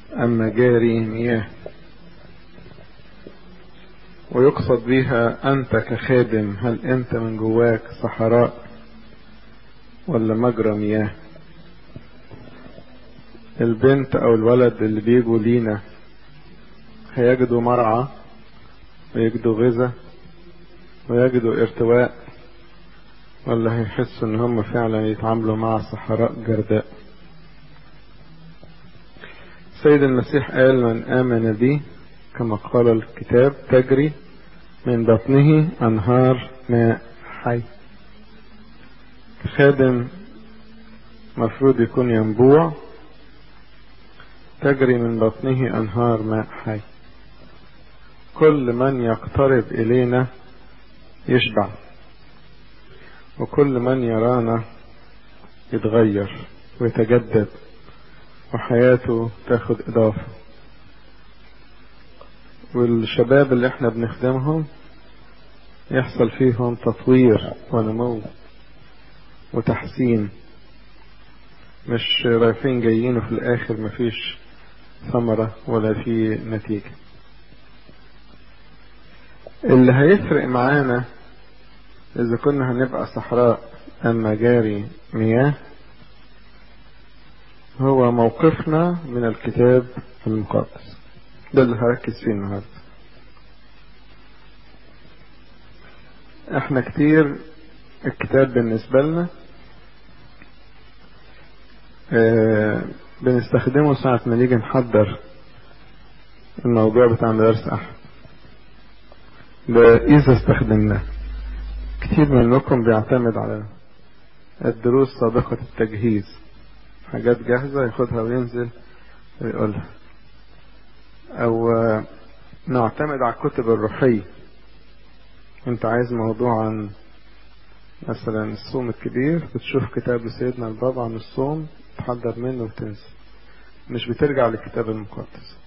أما جاري مياه ويقصد بها أنت كخادم هل أنت من جواك صحراء ولا مجرى مياه البنت أو الولد اللي بيجوا لينا هيجدوا مرعى ويجدوا غذاء ويجدوا ارتواء ولا هيحسوا ان هم فعلا يتعاملوا مع صحراء جرداء سيد المسيح قال من آمن بي كما قال الكتاب تجري من بطنه أنهار ماء حي خادم مفروض يكون ينبوع تجري من بطنه أنهار ماء حي كل من يقترب إلينا يشبع وكل من يرانا يتغير ويتجدد وحياته تاخد إضافة والشباب اللي احنا بنخدمهم يحصل فيهم تطوير ونمو وتحسين مش رايحين جايين وفي الآخر مفيش ثمرة ولا في نتيجة اللي هيفرق معانا إذا كنا هنبقى صحراء أما جاري مياه هو موقفنا من الكتاب المقدس ده اللي هركز فيه النهاردة احنا كتير الكتاب بالنسبة لنا اه بنستخدمه ساعة ما نيجي نحضر الموضوع بتاع مدرسة أحد ده إذا استخدمناه كتير منكم بيعتمد على الدروس سابقة التجهيز حاجات جاهزة ياخدها وينزل ويقولها أو نعتمد على الكتب الروحية أنت عايز موضوع عن مثلا الصوم الكبير بتشوف كتاب لسيدنا البابا عن الصوم تحضر منه وتنسى مش بترجع للكتاب المقدس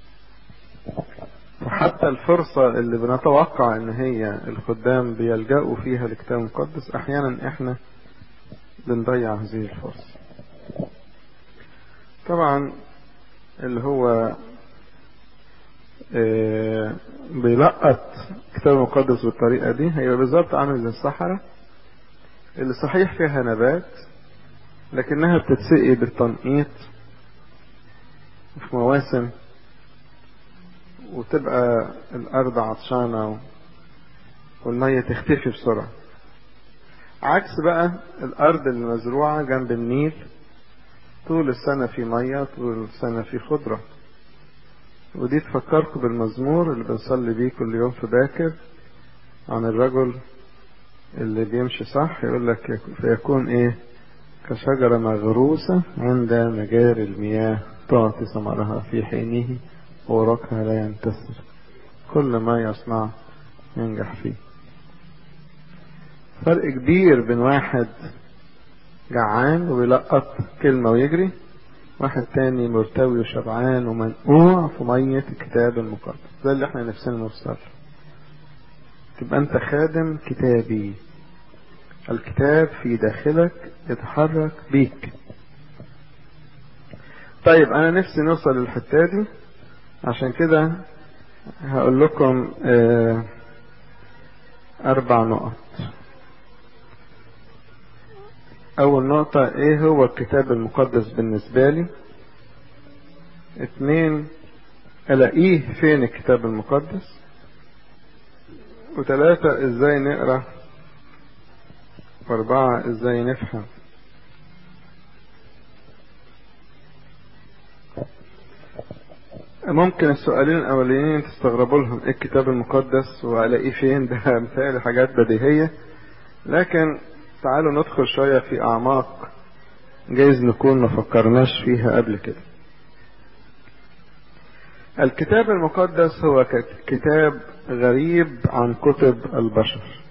وحتى الفرصة اللي بنتوقع ان هي الخدام بيلجأوا فيها للكتاب المقدس احيانا احنا بنضيع هذه الفرصة طبعا اللي هو اه بيلقط الكتاب المقدس بالطريقة دي هيبقى بالظبط عامل زي الصحراء اللي صحيح فيها نبات لكنها بتتسقي بالتنقيط في مواسم وتبقى الأرض عطشانة والمية تختفي بسرعة عكس بقى الأرض المزروعة جنب النيل طول السنة في مية طول السنة في خضرة ودي تفكركم بالمزمور اللي بنصلي بيه كل يوم في باكر عن الرجل اللي بيمشي صح يقول لك فيكون ايه كشجرة مغروسة عند مجاري المياه تعطي ثمرها في حينه وورقها لا ينتثر كل ما يصنع ينجح فيه فرق كبير بين واحد جعان ويلقط كلمة ويجري واحد تاني مرتوي وشبعان ومنقوع في مية الكتاب المقدس ده اللي احنا نفسنا نوصل تبقى انت خادم كتابي الكتاب في داخلك يتحرك بيك طيب انا نفسي نوصل للحتة دي عشان كده هقول لكم اه اربع نقط اول نقطة ايه هو الكتاب المقدس بالنسبة لي اتنين الاقيه فين الكتاب المقدس وثلاثة ازاي نقرأ واربعة ازاي نفهم ممكن السؤالين الاولين تستغربوا لهم ايه الكتاب المقدس والاقيه فين ده مثال حاجات بديهية لكن تعالوا ندخل شوية في اعماق جايز نكون ما فكرناش فيها قبل كده الكتاب المقدس هو كتاب غريب عن كتب البشر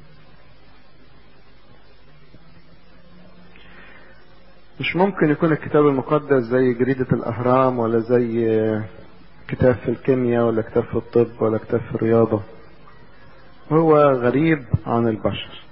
مش ممكن يكون الكتاب المقدس زي جريدة الأهرام ولا زي كتاب في الكيمياء ولا كتاب في الطب ولا كتاب في الرياضة هو غريب عن البشر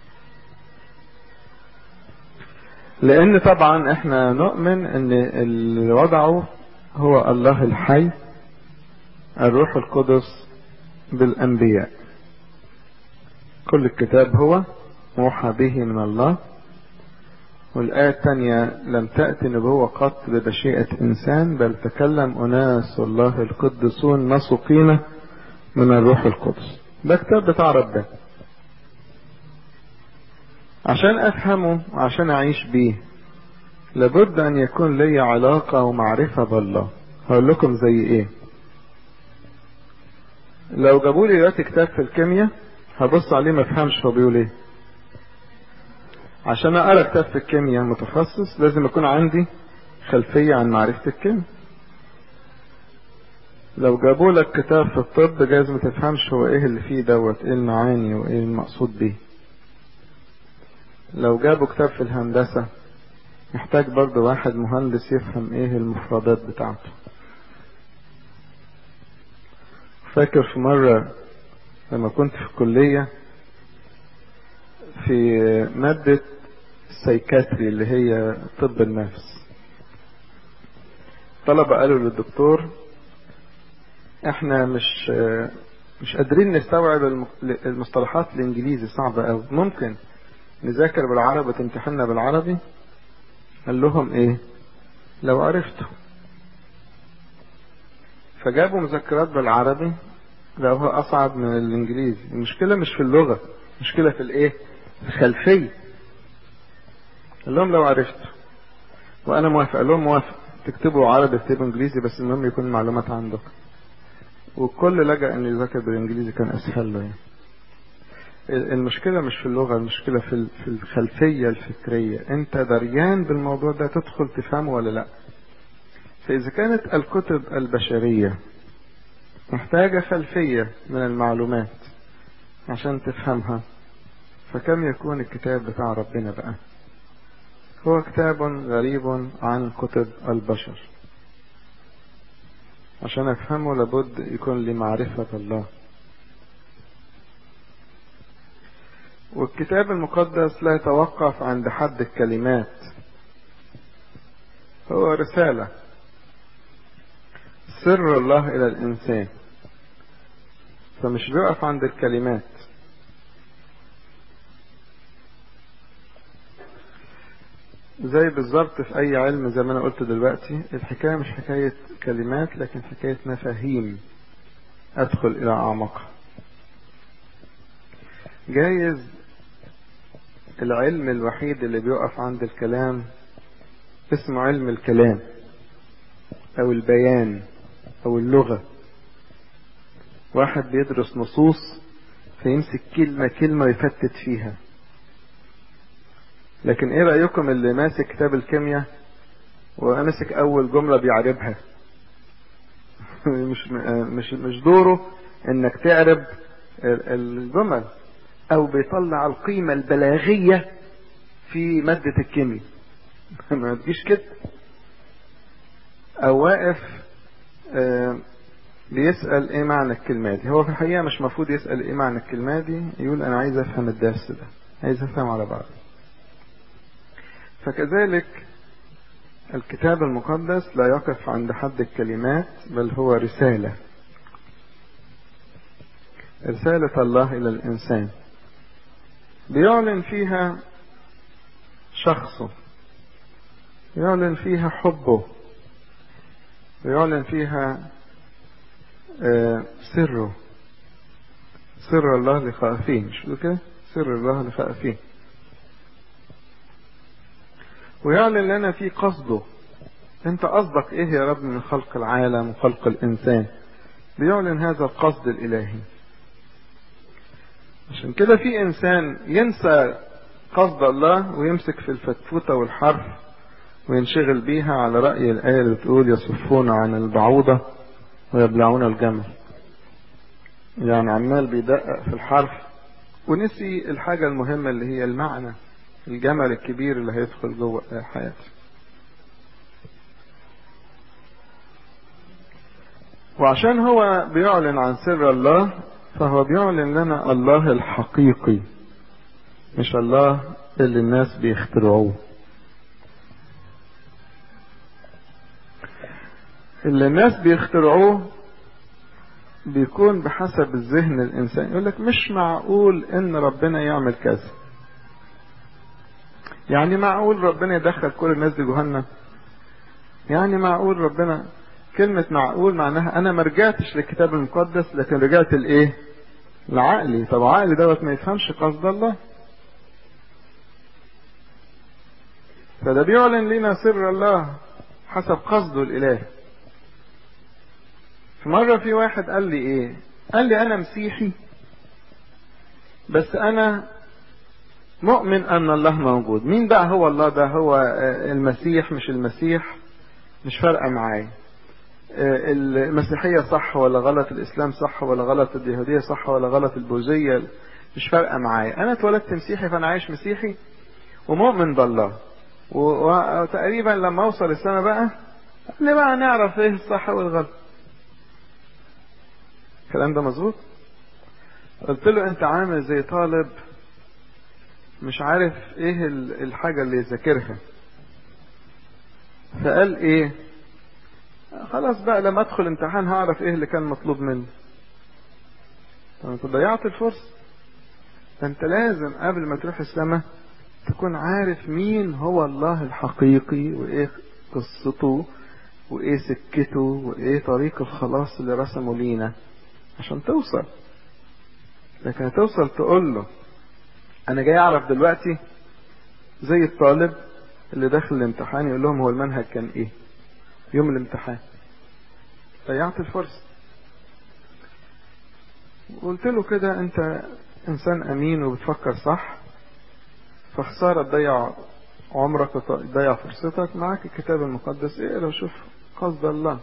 لأن طبعا احنا نؤمن ان اللي وضعه هو الله الحي الروح القدس بالأنبياء كل الكتاب هو موحى به من الله والآية الثانية لم تأتي نبوة قط بمشيئة إنسان بل تكلم أناس الله القدسون مسوقين من الروح القدس ده كتاب بتاع ربنا عشان أفهمه وعشان أعيش بيه لابد أن يكون لي علاقة ومعرفة بالله هقول لكم زي إيه لو جابوا لي دلوقتي كتاب في الكيمياء هبص عليه ما افهمش هو بيقول ايه عشان اقرا كتاب في الكيمياء متخصص لازم يكون عندي خلفيه عن معرفه الكيمياء لو جابوا لك كتاب في الطب جايز ما تفهمش هو ايه اللي فيه دوت ايه المعاني وايه المقصود بيه لو جابوا كتاب في الهندسة محتاج برضه واحد مهندس يفهم ايه المفردات بتاعته فاكر في مرة لما كنت في الكلية في مادة السيكاتري اللي هي طب النفس طلبة قالوا للدكتور احنا مش مش قادرين نستوعب المصطلحات الانجليزي صعبة قوي ممكن نذاكر بالعربي تمتحنا بالعربي قال لهم ايه لو عرفتوا فجابوا مذكرات بالعربي لقوها اصعب من الانجليزي المشكلة مش في اللغة المشكلة في الايه الخلفية قال لهم لو عرفتوا وانا موافق قال لهم موافق تكتبوا عربي تكتبوا انجليزي بس المهم يكون المعلومات عندكم والكل لجأ ان يذاكر بالانجليزي كان اسهل له يعني. المشكلة مش في اللغة المشكلة في في الخلفية الفكرية انت دريان بالموضوع ده تدخل تفهمه ولا لا فاذا كانت الكتب البشرية محتاجة خلفية من المعلومات عشان تفهمها فكم يكون الكتاب بتاع ربنا بقى هو كتاب غريب عن كتب البشر عشان افهمه لابد يكون لي معرفة الله والكتاب المقدس لا يتوقف عند حد الكلمات هو رسالة سر الله إلى الإنسان فمش بيقف عند الكلمات زي بالظبط في أي علم زي ما أنا قلت دلوقتي الحكاية مش حكاية كلمات لكن حكاية مفاهيم أدخل إلى أعمقها جايز العلم الوحيد اللي بيقف عند الكلام اسمه علم الكلام او البيان او اللغة واحد بيدرس نصوص فيمسك كلمة كلمة ويفتت فيها لكن ايه رأيكم اللي ماسك كتاب الكيمياء وماسك اول جملة بيعربها مش مش مش دوره انك تعرب الجمل او بيطلع القيمة البلاغية في مادة الكيمياء ما تجيش كده او واقف آه بيسأل ايه معنى الكلمة دي هو في الحقيقة مش مفروض يسأل ايه معنى الكلمة دي يقول انا عايز افهم الدرس ده عايز افهم على بعض فكذلك الكتاب المقدس لا يقف عند حد الكلمات بل هو رسالة رسالة الله إلى الإنسان بيعلن فيها شخصه يعلن فيها حبه ويعلن فيها سره سر الله لخائفين مش كده سر الله لخائفين ويعلن لنا في قصده انت قصدك ايه يا رب من خلق العالم وخلق الانسان بيعلن هذا القصد الالهي عشان كده في انسان ينسى قصد الله ويمسك في الفتفوتة والحرف وينشغل بيها على رأي الآية اللي بتقول يصفون عن البعوضة ويبلعون الجمل يعني عمال بيدقق في الحرف ونسي الحاجة المهمة اللي هي المعنى الجمل الكبير اللي هيدخل جوه حياته وعشان هو بيعلن عن سر الله فهو بيعلن لنا الله الحقيقي مش الله اللي الناس بيخترعوه اللي الناس بيخترعوه بيكون بحسب الذهن الإنسان يقول لك مش معقول إن ربنا يعمل كذا يعني معقول ربنا يدخل كل الناس دي جهنم يعني معقول ربنا كلمة معقول معناها أنا ما رجعتش للكتاب المقدس لكن رجعت لإيه؟ لعقلي طب عقلي دوت ما يفهمش قصد الله فده بيعلن لنا سر الله حسب قصده الإله في مرة في واحد قال لي إيه؟ قال لي أنا مسيحي بس أنا مؤمن أن الله موجود مين بقى هو الله ده هو المسيح مش المسيح مش فارقة معايا المسيحية صح ولا غلط الإسلام صح ولا غلط اليهودية صح ولا غلط البوذية مش فارقة معايا أنا اتولدت مسيحي فأنا عايش مسيحي ومؤمن بالله وتقريبا لما أوصل السنة بقى اللي بقى نعرف إيه الصح والغلط الكلام ده مظبوط قلت له أنت عامل زي طالب مش عارف إيه الحاجة اللي يذاكرها فقال إيه خلاص بقى لما ادخل امتحان هعرف ايه اللي كان مطلوب مني طب انت ضيعت الفرصة فانت لازم قبل ما تروح السماء تكون عارف مين هو الله الحقيقي وايه قصته وايه سكته وايه طريق الخلاص اللي رسمه لينا عشان توصل لكن هتوصل تقول له انا جاي اعرف دلوقتي زي الطالب اللي داخل الامتحان يقول لهم هو المنهج كان ايه يوم الامتحان ضيعت الفرصة قلت له كده انت انسان امين وبتفكر صح فخسارة تضيع عمرك وتضيع فرصتك معاك الكتاب المقدس اقرا وشوف قصد الله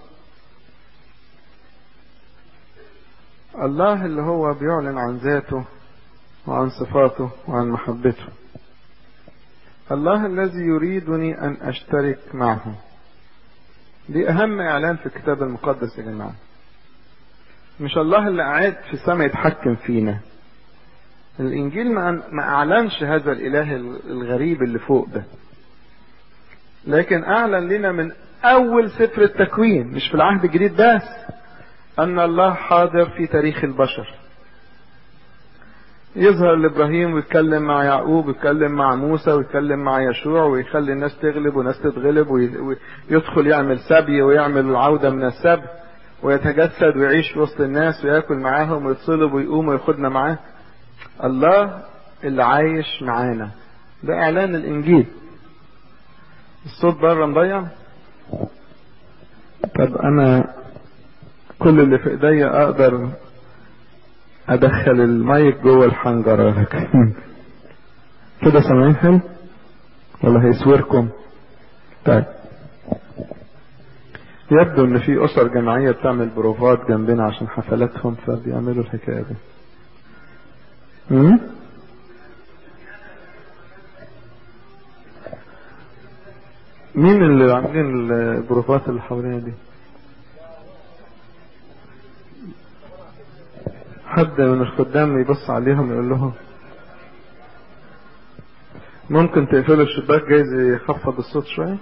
الله اللي هو بيعلن عن ذاته وعن صفاته وعن محبته الله الذي يريدني ان اشترك معه دي اهم اعلان في الكتاب المقدس يا جماعه مش الله اللي قاعد في السماء يتحكم فينا الانجيل ما اعلنش هذا الاله الغريب اللي فوق ده لكن اعلن لنا من اول سفر التكوين مش في العهد الجديد بس ان الله حاضر في تاريخ البشر يظهر لابراهيم ويتكلم مع يعقوب ويتكلم مع موسى ويتكلم مع يشوع ويخلي الناس تغلب وناس تتغلب ويدخل يعمل سبي ويعمل العودة من السبي ويتجسد ويعيش في وسط الناس وياكل معاهم ويتصلب ويقوم وياخدنا معاه الله اللي عايش معانا ده اعلان الانجيل الصوت بره مضيع طب انا كل اللي في ايديا اقدر ادخل المايك جوه الحنجرة كده سامعين حلو ولا هيسوركم طيب يبدو ان في اسر جماعية بتعمل بروفات جنبنا عشان حفلاتهم فبيعملوا الحكاية دي مين اللي عاملين البروفات اللي حوالينا دي حد من الخدام يبص عليهم يقول لهم ممكن تقفلوا الشباك جايز يخفض الصوت شوية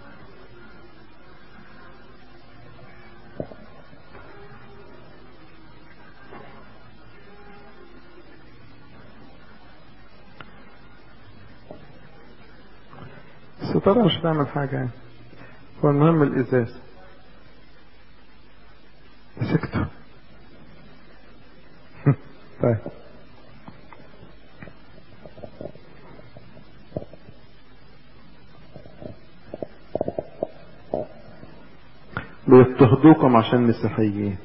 الستارة مش هتعمل حاجة يعني هو المهم الإزاز مسكته طيب بيضطهدوكم عشان مسيحيين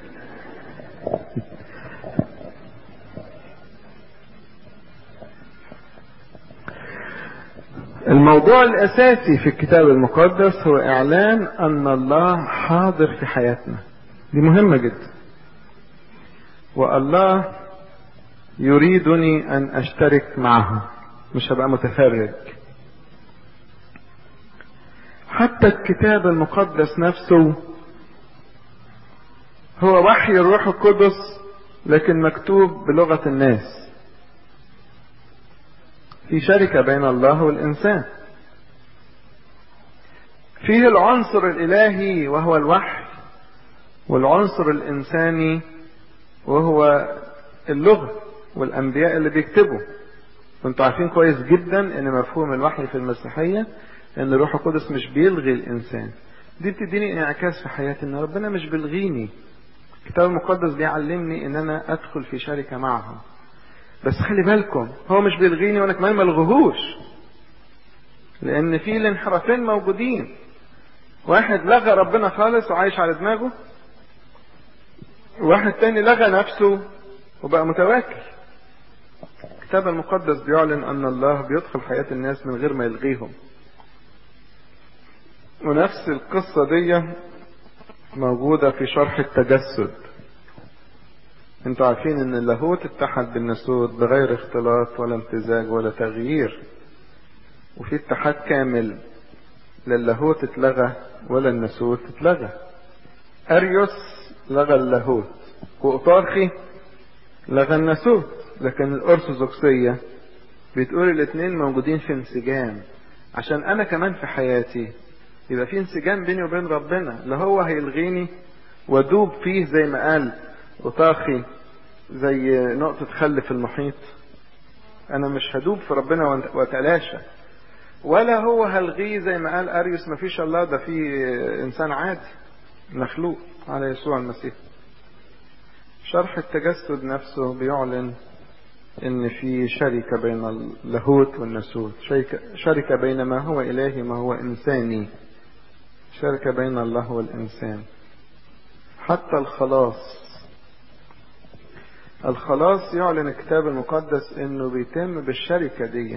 الموضوع الأساسي في الكتاب المقدس هو إعلان أن الله حاضر في حياتنا دي مهمة جدا والله يريدني أن أشترك معه مش هبقى متفرج حتى الكتاب المقدس نفسه هو وحي الروح القدس لكن مكتوب بلغة الناس في شركة بين الله والإنسان فيه العنصر الإلهي وهو الوحي والعنصر الإنساني وهو اللغة والأنبياء اللي بيكتبوا وانتوا عارفين كويس جدا ان مفهوم الوحي في المسيحية ان الروح القدس مش بيلغي الانسان دي بتديني انعكاس في حياتي ان ربنا مش بيلغيني الكتاب المقدس بيعلمني ان انا ادخل في شركة معه بس خلي بالكم هو مش بيلغيني وانا كمان ملغوهوش لان في الانحرافين موجودين واحد لغى ربنا خالص وعايش على دماغه واحد تاني لغى نفسه وبقى متواكل الكتاب المقدس بيعلن ان الله بيدخل حياة الناس من غير ما يلغيهم ونفس القصة دي موجودة في شرح التجسد انتوا عارفين ان اللاهوت اتحد بالناسوت بغير اختلاط ولا امتزاج ولا تغيير وفي اتحاد كامل لا اللاهوت اتلغى ولا الناسوت اتلغى اريوس لغى اللاهوت واوطارخي لغى الناسوت لكن الارثوذكسيه بتقول الاثنين موجودين في انسجام عشان انا كمان في حياتي يبقى في انسجام بيني وبين ربنا لا هو هيلغيني وادوب فيه زي ما قال اوطاخي زي نقطة خل في المحيط انا مش هدوب في ربنا واتلاشى ولا هو هلغيه زي ما قال اريوس ما فيش الله ده في انسان عادي مخلوق على يسوع المسيح شرح التجسد نفسه بيعلن ان في شركة بين اللاهوت والناسوت شركة بين ما هو الهي ما هو انساني شركة بين الله والانسان حتى الخلاص الخلاص يعلن الكتاب المقدس انه بيتم بالشركة دي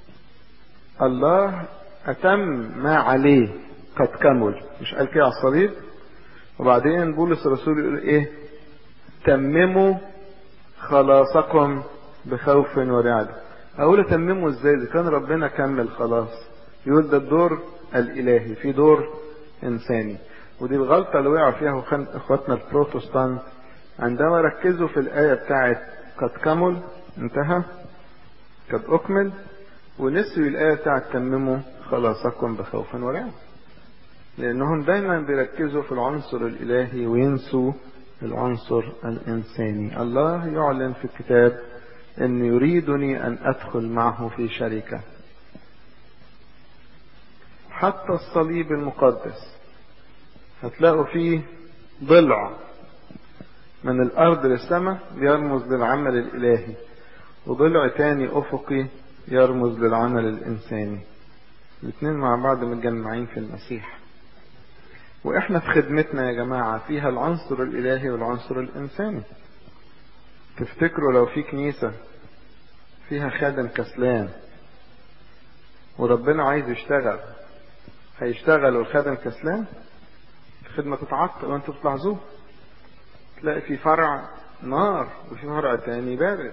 الله اتم ما عليه قد كمل مش قال كده على الصليب وبعدين بولس الرسول يقول ايه تمموا خلاصكم بخوف ورعد اقول تمموا ازاي اذا كان ربنا كمل خلاص يقول ده الدور الالهي في دور انساني ودي الغلطة اللي وقعوا فيها اخواتنا البروتستانت عندما ركزوا في الآية بتاعت قد كمل انتهى قد أكمل ونسيوا الآية بتاعت تمموا خلاصكم بخوف ورعب لأنهم دايما بيركزوا في العنصر الإلهي وينسوا العنصر الإنساني الله يعلن في الكتاب أن يريدني أن أدخل معه في شركة حتى الصليب المقدس هتلاقوا فيه ضلع من الأرض للسماء بيرمز للعمل الإلهي وضلع تاني أفقي يرمز للعمل الإنساني الاثنين مع بعض متجمعين في المسيح وإحنا في خدمتنا يا جماعة فيها العنصر الإلهي والعنصر الإنساني تفتكروا لو في كنيسة فيها خادم كسلان وربنا عايز يشتغل هيشتغل والخادم كسلان الخدمة تتعطل وانتوا بتلاحظوه تلاقي في فرع نار وفي فرع تاني بارد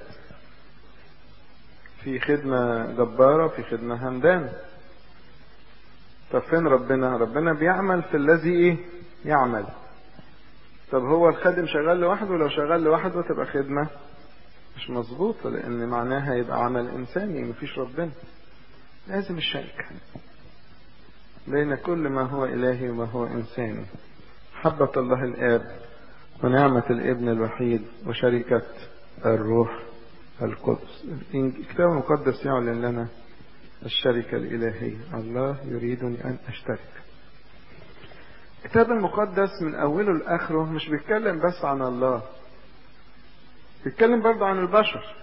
في خدمة جبارة في خدمة همدان طب فين ربنا ربنا بيعمل في الذي ايه يعمل طب هو الخادم شغال لوحده لو شغال لوحده تبقى خدمة مش مظبوطة لان معناها يبقى عمل انساني مفيش ربنا لازم الشركة بين كل ما هو الهي وما هو انساني حبة الله الاب ونعمة الابن الوحيد وشركة الروح القدس الكتاب المقدس يعلن لنا الشركة الإلهية الله يريدني أن أشترك الكتاب المقدس من أوله لآخره مش بيتكلم بس عن الله بيتكلم برضه عن البشر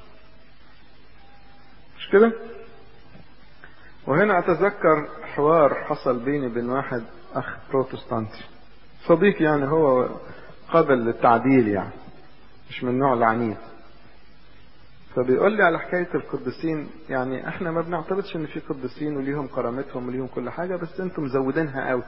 مش كده وهنا أتذكر حوار حصل بيني وبين واحد أخ بروتستانتي صديق يعني هو قابل للتعديل يعني مش من النوع العنيف فبيقول لي على حكاية القديسين يعني احنا ما بنعترضش ان في قديسين وليهم كرامتهم وليهم كل حاجة بس انتم مزودينها قوي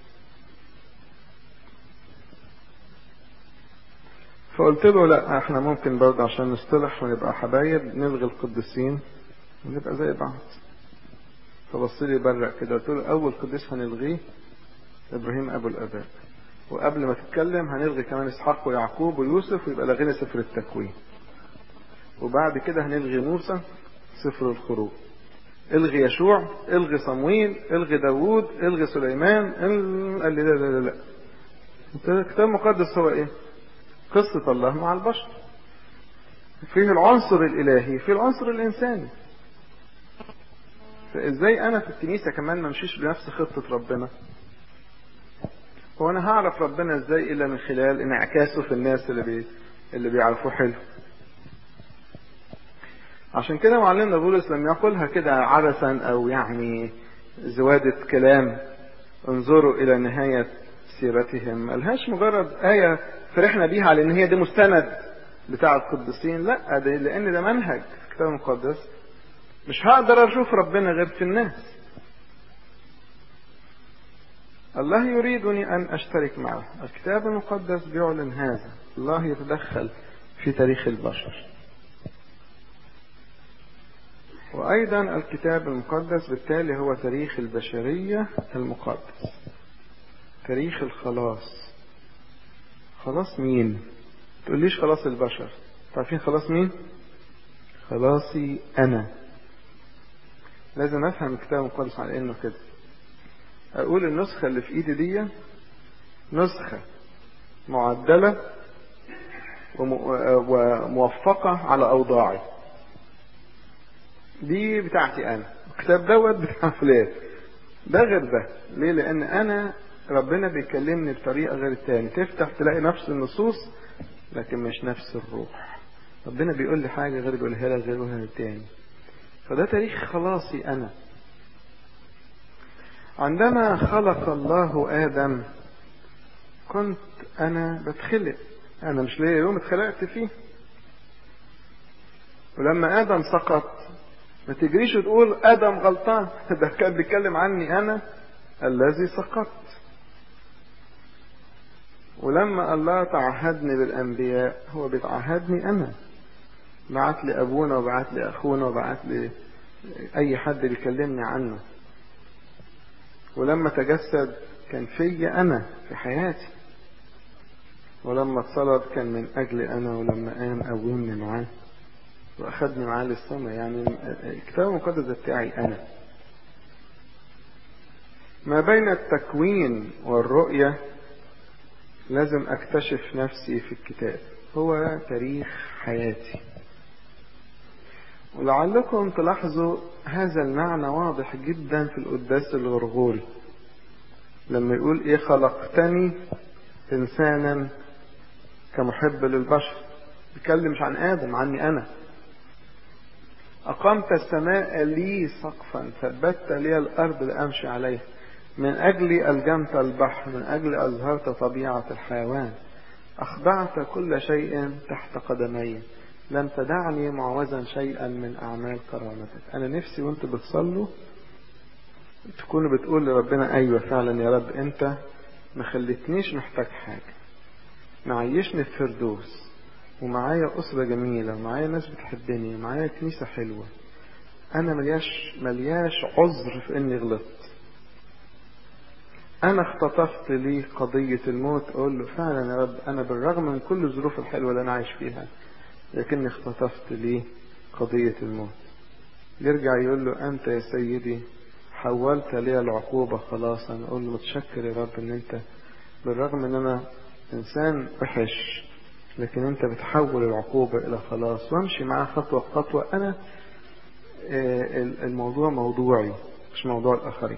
فقلت له لا احنا ممكن برضه عشان نصطلح ونبقى حبايب نلغي القديسين ونبقى زي بعض فبص لي برق كده قلت له اول قديس هنلغيه ابراهيم ابو الاباء وقبل ما تتكلم هنلغي كمان اسحاق ويعقوب ويوسف ويبقى لغينا سفر التكوين وبعد كده هنلغي موسى سفر الخروج الغي يشوع الغي صمويل الغي داوود الغي سليمان قال لي لا لا لا لا الكتاب المقدس هو ايه قصة الله مع البشر فيه العنصر الالهي فيه العنصر الانساني فازاي انا في الكنيسة كمان ما امشيش بنفس خطة ربنا هو انا هعرف ربنا ازاي الا من خلال انعكاسه في الناس اللي بي... اللي بيعرفوه حلو عشان كده معلمنا بولس لم يقولها كده عبثا او يعني زوادة كلام انظروا الى نهاية سيرتهم ملهاش مجرد آية فرحنا بيها على ان هي دي مستند بتاع القديسين لا ده لان ده منهج في الكتاب المقدس مش هقدر اشوف ربنا غير في الناس الله يريدني ان اشترك معه الكتاب المقدس بيعلن هذا الله يتدخل في تاريخ البشر وأيضا الكتاب المقدس بالتالي هو تاريخ البشرية المقدس تاريخ الخلاص خلاص مين تقوليش خلاص البشر تعرفين خلاص مين خلاصي أنا لازم أفهم الكتاب المقدس على إنه كده أقول النسخة اللي في إيدي دي نسخة معدلة وموفقة على أوضاعي دي بتاعتي انا الكتاب دوت بتاع فلان ده غير ده ليه لان انا ربنا بيكلمني بطريقه غير التاني تفتح تلاقي نفس النصوص لكن مش نفس الروح ربنا بيقول لي حاجه غير بيقولها لك غير بيقولها التاني فده تاريخ خلاصي انا عندما خلق الله ادم كنت انا بتخلق انا مش ليا يوم اتخلقت فيه ولما ادم سقط ما تجريش وتقول ادم غلطان ده كان بيتكلم عني انا الذي سقطت ولما الله تعهدني بالانبياء هو بيتعهدني انا بعت لي ابونا وبعت لي اخونا وبعت لي اي حد بيكلمني عنه ولما تجسد كان فيا انا في حياتي ولما اتصلب كان من اجلي انا ولما قام قومني معاه واخدني معاه للسماء يعني الكتاب المقدس بتاعي انا ما بين التكوين والرؤية لازم اكتشف نفسي في الكتاب هو تاريخ حياتي ولعلكم تلاحظوا هذا المعنى واضح جدا في القداس الغرغوري لما يقول ايه خلقتني انسانا كمحب للبشر بيتكلم مش عن ادم عني انا أقمت السماء لي سقفا ثبتت لي الأرض لأمشي عليها من أجل ألجمت البحر من أجل أظهرت طبيعة الحيوان أخضعت كل شيء تحت قدمي لم تدعني معوزا شيئا من أعمال كرامتك أنا نفسي وأنت بتصلوا تكونوا بتقول لربنا أيوة فعلا يا رب أنت ما خلتنيش محتاج حاجة معيشني في فردوس ومعايا أسرة جميلة ومعايا ناس بتحبني ومعايا كنيسة حلوة أنا ملياش ملياش عذر في إني غلطت أنا اختطفت لي قضية الموت أقول له فعلا يا رب أنا بالرغم من كل الظروف الحلوة اللي أنا عايش فيها لكني اختطفت لي قضية الموت يرجع يقول له أنت يا سيدي حولت لي العقوبة خلاصا أقول له متشكر يا رب إن أنت بالرغم إن أنا إنسان وحش لكن أنت بتحول العقوبة إلى خلاص وأمشي معاه خطوة بخطوة أنا الموضوع موضوعي مش موضوع الآخرين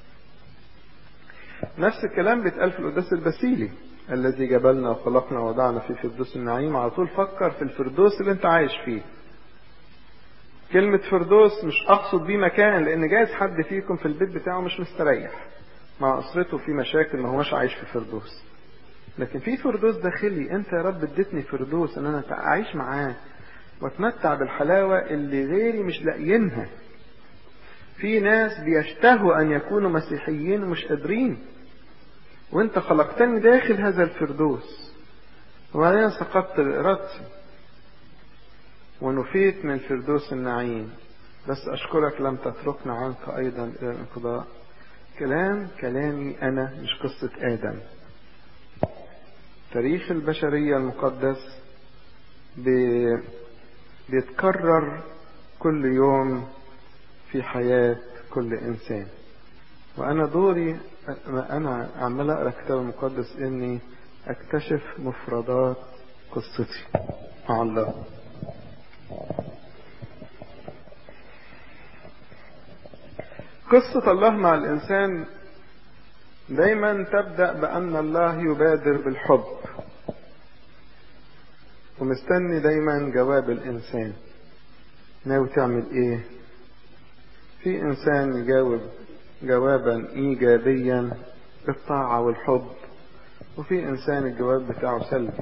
نفس الكلام بيتقال في القداس البسيلي الذي جبلنا وخلقنا ووضعنا في فردوس النعيم على طول فكر في الفردوس اللي انت عايش فيه كلمة فردوس مش أقصد بيه مكان لأن جايز حد فيكم في البيت بتاعه مش مستريح مع أسرته في مشاكل ما هوش عايش في فردوس لكن في فردوس داخلي أنت يا رب اديتني فردوس إن أنا أعيش معاه واتمتع بالحلاوة اللي غيري مش لاقيينها في ناس بيشتهوا أن يكونوا مسيحيين ومش قادرين وانت خلقتني داخل هذا الفردوس وبعدين سقطت بإرادتي ونفيت من فردوس النعيم بس أشكرك لم تتركنا عنك أيضا إلى الانقضاء كلام كلامي أنا مش قصة آدم تاريخ البشرية المقدس بي... بيتكرر كل يوم في حياة كل إنسان وأنا دوري أنا عمال أقرأ الكتاب المقدس إني اكتشف مفردات قصتي مع الله قصة الله مع الإنسان دايما تبدأ بأن الله يبادر بالحب ومستني دايما جواب الإنسان ناوي تعمل إيه في إنسان يجاوب جوابا إيجابيا بالطاعة والحب وفي إنسان الجواب بتاعه سلبي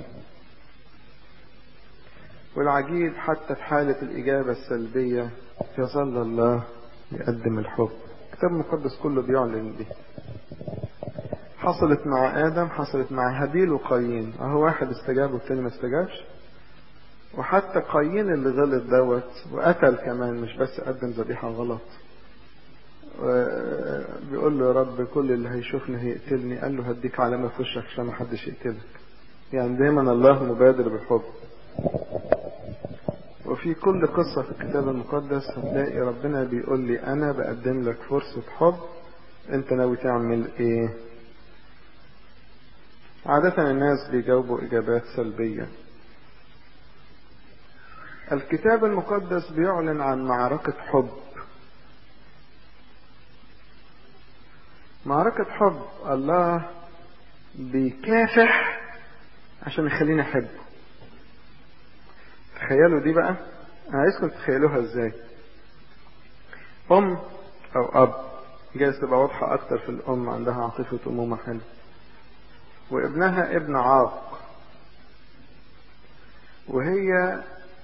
والعجيب حتى في حالة الإجابة السلبية يظل الله يقدم الحب الكتاب المقدس كله بيعلن دي حصلت مع آدم حصلت مع هابيل وقايين أهو واحد استجاب والتاني ما استجابش وحتى قايين اللي غلط دوت وقتل كمان مش بس قدم ذبيحة غلط بيقول له يا رب كل اللي هيشوفني هيقتلني قال له هديك علامة في وشك عشان ما حدش يقتلك يعني دايما الله مبادر بالحب وفي كل قصة في الكتاب المقدس هتلاقي ربنا بيقول لي أنا بقدم لك فرصة حب أنت ناوي تعمل إيه؟ عادة الناس بيجاوبوا إجابات سلبية. الكتاب المقدس بيعلن عن معركة حب. معركة حب الله بيكافح عشان يخليني أحبه. تخيلوا دي بقى انا عايزكم تتخيلوها ازاي ام او اب جايز تبقى واضحة اكتر في الام عندها عاطفة امومة حلوة وابنها ابن عاق وهي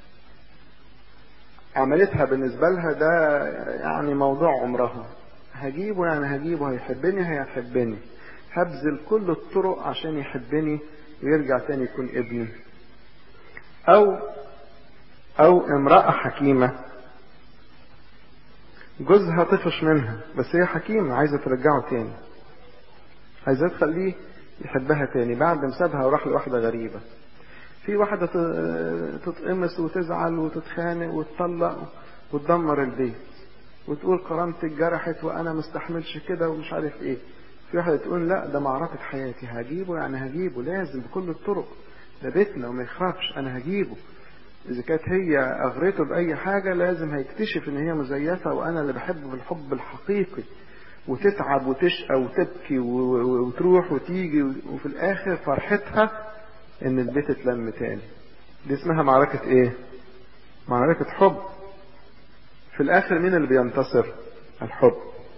عملتها بالنسبة لها ده يعني موضوع عمرها هجيبه يعني هجيبه هيحبني هيحبني هبذل كل الطرق عشان يحبني ويرجع تاني يكون ابني او او امرأة حكيمة جوزها طفش منها بس هي حكيمة عايزة ترجعه تاني عايزة تخليه يحبها تاني بعد ما سابها وراح لواحدة غريبة في واحدة تتقمص وتزعل وتتخانق وتطلق وتدمر البيت وتقول كرامتي اتجرحت وانا مستحملش كده ومش عارف ايه في واحدة تقول لا ده معركة حياتي هجيبه يعني هجيبه لازم بكل الطرق ده بيتنا وما يخافش انا هجيبه إذا كانت هي أغرته بأي حاجة لازم هيكتشف إن هي مزيفة وأنا اللي بحبه بالحب الحقيقي وتتعب وتشقى وتبكي وتروح وتيجي وفي الآخر فرحتها إن البيت اتلم تاني دي اسمها معركة إيه؟ معركة حب في الآخر مين اللي بينتصر؟ الحب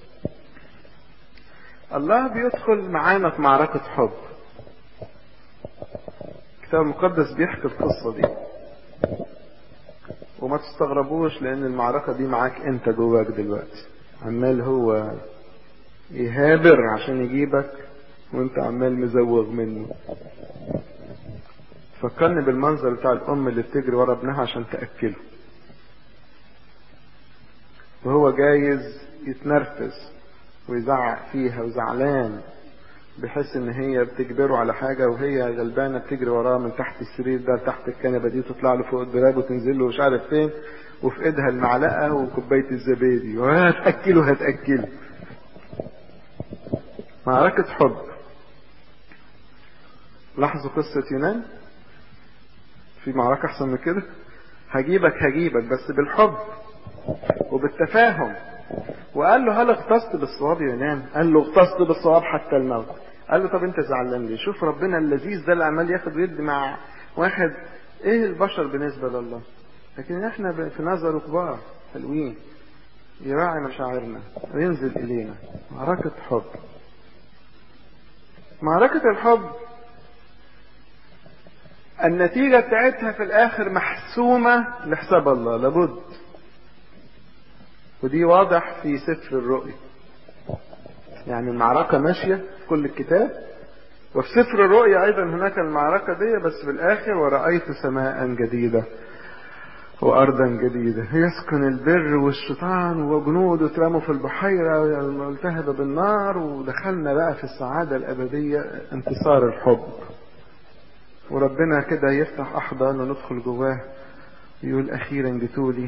الله بيدخل معانا في معركة حب الكتاب المقدس بيحكي القصة دي وما تستغربوش لان المعركة دي معاك انت جواك دلوقتي عمال هو يهابر عشان يجيبك وانت عمال مزوغ منه فكرني بالمنظر بتاع الام اللي بتجري ورا ابنها عشان تأكله وهو جايز يتنرفز ويزعق فيها وزعلان بحيث ان هي بتجبره على حاجة وهي غلبانة بتجري وراه من تحت السرير ده تحت الكنبة دي تطلع له فوق الدولاب وتنزل له مش عارف فين وفي ايدها المعلقة وكوباية الزبادي وهتأكله هتأكله معركة حب لاحظوا قصة يونان في معركة أحسن من كده هجيبك هجيبك بس بالحب وبالتفاهم وقال له هل اغتصت بالصواب يا يونان قال له اغتصت بالصواب حتى الموت قال له طب انت زعلان ليه شوف ربنا اللذيذ ده اللي عمال ياخد ويدي مع واحد ايه البشر بالنسبه لله لكن احنا في نظره كبار حلوين يراعي مشاعرنا وينزل الينا معركه حب معركه الحب النتيجه بتاعتها في الاخر محسومه لحساب الله لابد ودي واضح في سفر الرؤيا يعني المعركة ماشية في كل الكتاب وفي سفر الرؤيا أيضا هناك المعركة دي بس في الآخر ورأيت سماء جديدة وأرضا جديدة يسكن البر والشيطان وجنوده اترموا في البحيرة الملتهبة بالنار ودخلنا بقى في السعادة الأبدية انتصار الحب وربنا كده يفتح أحضان وندخل جواه يقول أخيرا جتولي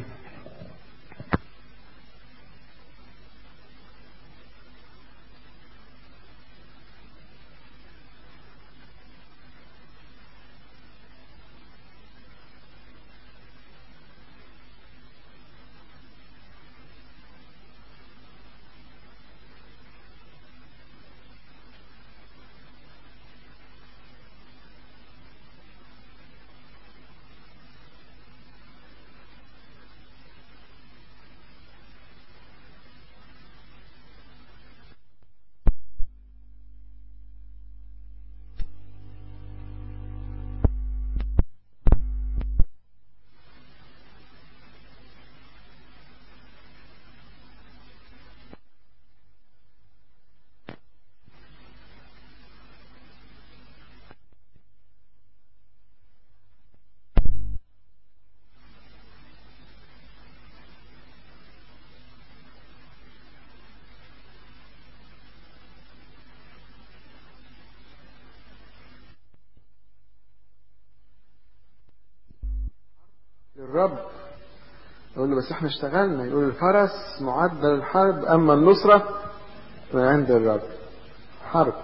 الرب يقول له بس احنا اشتغلنا يقول الفرس معد للحرب اما النصرة من عند الرب حرب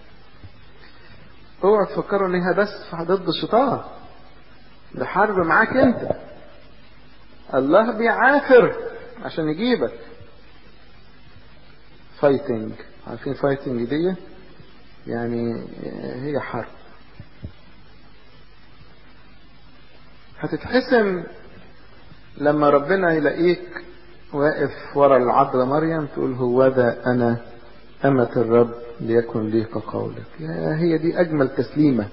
اوعوا تفكروا ان هي بس ضد الشيطان ده حرب معاك انت الله بيعافر عشان يجيبك فايتنج عارفين فايتنج دي يعني هي حرب هتتحسن لما ربنا يلاقيك واقف ورا العذراء مريم تقول هو ذا انا أمة الرب ليكن لي كقولك يا هي دي أجمل تسليمة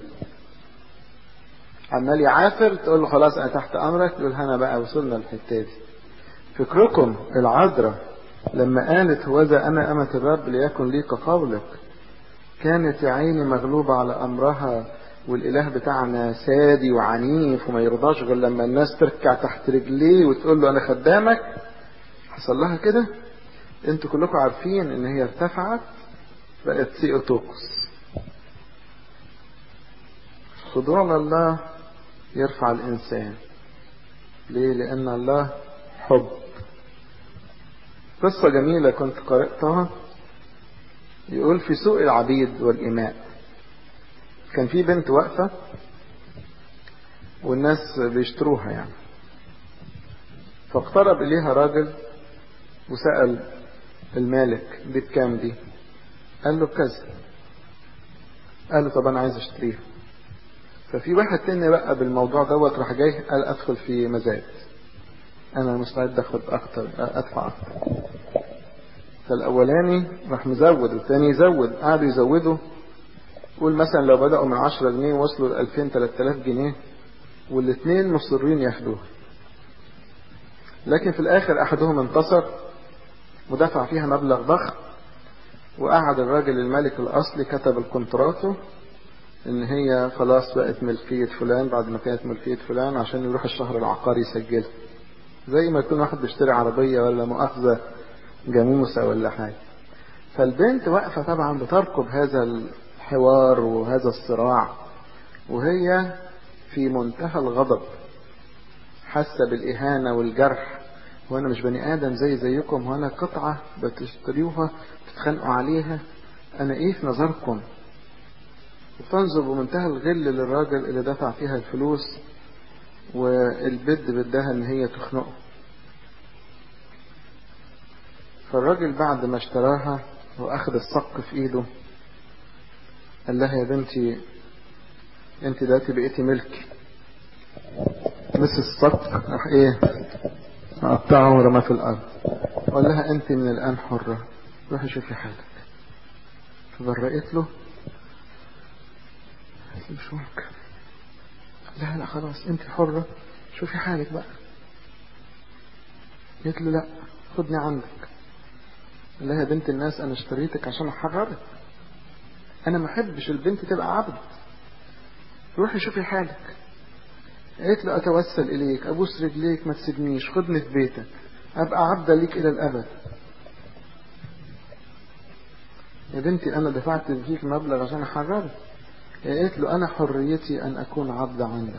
عمال يعافر تقول له خلاص أنا تحت أمرك يقول أنا بقى وصلنا للحتة دي فكركم العذراء لما قالت هو ذا أنا أمة الرب ليكن لي كقولك كانت يا عيني مغلوبة على أمرها والإله بتاعنا سادي وعنيف وما يرضاش غير لما الناس تركع تحت رجليه وتقول له أنا خدامك حصل لها كده انتوا كلكم عارفين ان هي ارتفعت بقت سيئوتوكس خضوع لله يرفع الانسان ليه لان الله حب قصة جميلة كنت قرأتها يقول في سوق العبيد والإماء كان في بنت واقفة والناس بيشتروها يعني فاقترب إليها راجل وسأل المالك دي بكام دي قال له بكذا قال له طب انا عايز اشتريها ففي واحد تاني بقى بالموضوع دوت راح جاي قال ادخل في مزاد انا مستعد اخد اكتر ادفع اكتر فالاولاني راح مزود والتاني يزود قعدوا يزودوا قول مثلا لو بدأوا من 10 جنيه وصلوا ل 2000 3000 جنيه والاثنين مصرين ياخدوها لكن في الاخر احدهم انتصر ودفع فيها مبلغ ضخم وقعد الراجل الملك الأصلي كتب الكونتراتو إن هي خلاص بقت ملكية فلان بعد ما كانت ملكية فلان عشان يروح الشهر العقاري يسجلها زي ما يكون واحد بيشتري عربية ولا مؤاخذة جاموسة ولا حاجة فالبنت واقفة طبعا بترقب هذا الحوار وهذا الصراع وهي في منتهى الغضب حاسة بالإهانة والجرح وانا مش بني ادم زي زيكم وانا قطعة بتشتريوها تتخانقوا عليها انا ايه في نظركم وتنظر بمنتهى الغل للراجل اللي دفع فيها الفلوس والبد بدها ان هي تخنقه فالراجل بعد ما اشتراها واخد الصك في ايده قال لها يا بنتي انت دلوقتي بقيتي ملكي مس الصك راح ايه قطعه ورماه في الأرض وقال لها أنت من الآن حرة روحي شوفي حالك فبرقت له قالت له مش ممكن لا لا خلاص أنت حرة شوفي حالك بقى قالت له لا خدني عندك قال لها يا بنت الناس أنا اشتريتك عشان أحررك أنا ما أحبش البنت تبقى عبد روحي شوفي حالك قالت له أتوسل إليك أبوس رجليك ما تسيبنيش خدني في بيتك أبقى عبدة ليك إلى الأبد يا بنتي أنا دفعت فيك مبلغ عشان أحررك قالت له أنا حريتي أن أكون عبدة عندك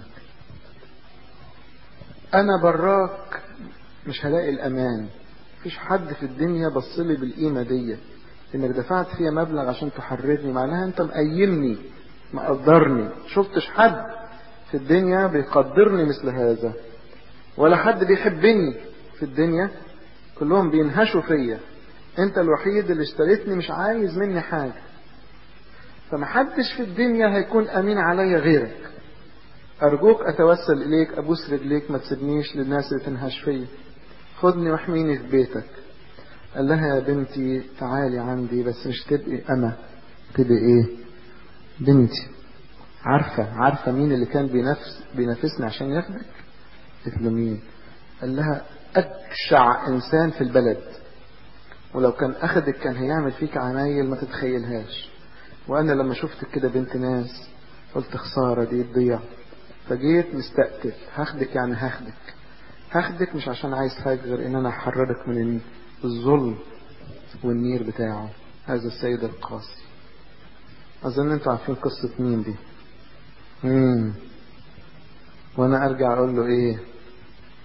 أنا براك مش هلاقي الأمان مفيش حد في الدنيا بصلي بالقيمة دي إنك دفعت فيها مبلغ عشان تحررني معناها أنت مقيمني مقدرني شفتش حد في الدنيا بيقدرني مثل هذا ولا حد بيحبني في الدنيا كلهم بينهشوا فيا انت الوحيد اللي اشتريتني مش عايز مني حاجة فمحدش في الدنيا هيكون امين عليا غيرك ارجوك اتوسل اليك ابوس رجليك ما تسيبنيش للناس اللي تنهش فيا خدني واحميني في بيتك قال لها يا بنتي تعالي عندي بس مش تبقي انا تبقي ايه بنتي عارفة عارفة مين اللي كان بينافس بينافسني عشان ياخدك قلت له مين قال لها أجشع إنسان في البلد ولو كان أخدك كان هيعمل فيك عمايل ما تتخيلهاش وأنا لما شفتك كده بنت ناس قلت خسارة دي تضيع فجيت مستقتل هاخدك يعني هاخدك هاخدك مش عشان عايز حاجة غير إن أنا أحررك من الظلم والنير بتاعه هذا السيد القاسي أظن أنتوا عارفين قصة مين دي مم. وانا ارجع اقول له ايه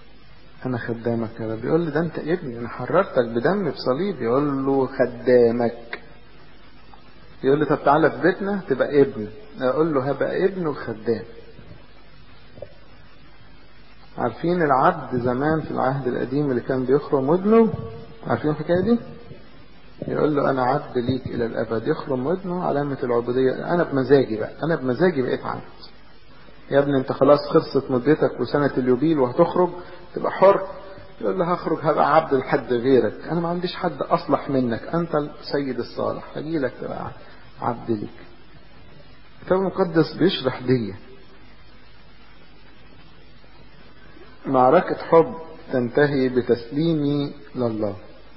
انا خدامك يا رب يقول له ده انت ابني انا حررتك بدم بصليب يقول له خدامك يقول له طب تعالى في بيتنا تبقى ابن اقول له هبقى ابن وخدام عارفين العبد زمان في العهد القديم اللي كان بيخرم ودنه عارفين الحكايه دي يقول له انا عبد ليك الى الابد يخرم ودنه علامه العبوديه انا بمزاجي بقى انا بمزاجي بقيت عبد يا ابني انت خلاص خلصت مدتك وسنه اليوبيل وهتخرج تبقى حر يقول له هخرج هبقى عبد لحد غيرك انا ما عنديش حد اصلح منك انت السيد الصالح هجي لك تبقى عبد ليك الكتاب المقدس بيشرح دي معركة حب تنتهي بتسليمي لله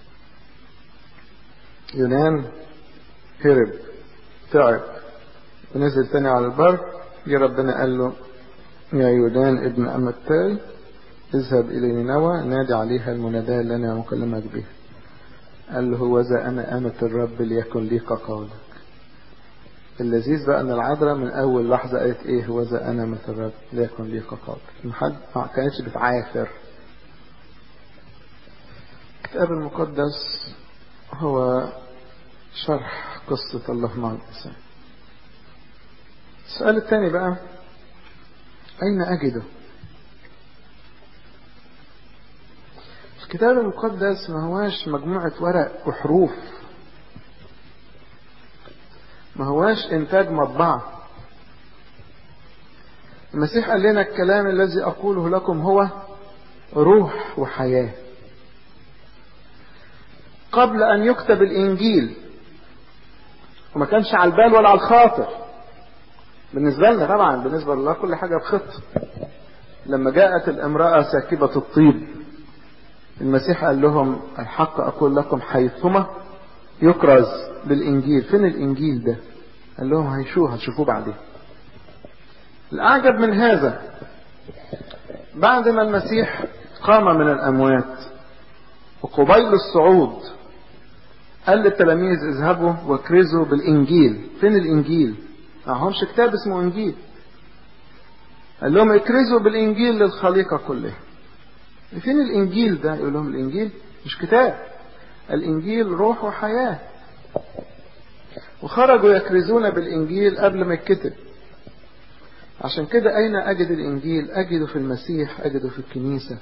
يونان هرب تعب ونزل تاني على البر جه ربنا قال له يا يونان ابن أمتاي اذهب إلى نينوى نادي عليها المناداة اللي أنا مكلمك بها قال له هو ذا أنا أمة الرب ليكن لي كقولك اللذيذ بقى أن العذراء من أول لحظة قالت إيه هو ذا أنا أمة الرب ليكن لي كقولك محد ما كانتش بتعافر الكتاب المقدس هو شرح قصة الله مع الإنسان السؤال الثاني بقى أين أجده الكتاب المقدس ما هواش مجموعة ورق وحروف ما هواش إنتاج مطبعة المسيح قال لنا الكلام الذي أقوله لكم هو روح وحياة قبل أن يكتب الإنجيل وما كانش على البال ولا على الخاطر بالنسبة لنا طبعا بالنسبة لله كل حاجة بخط لما جاءت الامرأة ساكبة الطيب المسيح قال لهم الحق أقول لكم حيثما يكرز بالإنجيل فين الإنجيل ده قال لهم هيشوه هتشوفوه بعدين الأعجب من هذا بعد ما المسيح قام من الأموات وقبيل الصعود قال للتلاميذ اذهبوا واكرزوا بالإنجيل فين الإنجيل معهمش كتاب اسمه إنجيل قال لهم اكرزوا بالإنجيل للخليقة كلها فين الإنجيل ده يقول لهم الإنجيل مش كتاب الإنجيل روح وحياة وخرجوا يكرزون بالإنجيل قبل ما يتكتب عشان كده أين أجد الإنجيل أجده في المسيح أجده في الكنيسة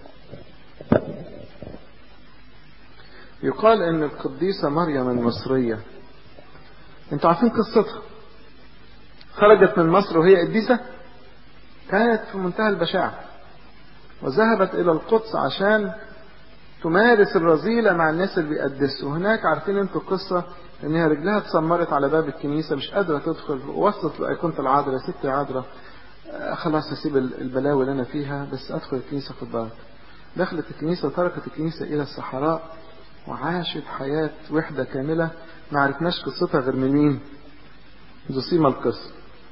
يقال أن القديسة مريم المصرية انتوا عارفين قصتها خرجت من مصر وهي قديسة كانت في منتهى البشاعة وذهبت إلى القدس عشان تمارس الرذيلة مع الناس اللي بيقدسوا هناك عارفين انتوا القصة ان هي رجلها اتسمرت على باب الكنيسة مش قادرة تدخل وصلت لأيقونة العذراء ست عذراء خلاص هسيب البلاوي اللي انا فيها بس ادخل الكنيسة خد بالك دخلت الكنيسة وتركت الكنيسة الى الصحراء وعاشت حياة وحدة كاملة ما عرفناش قصتها غير من مين زوسيما القصة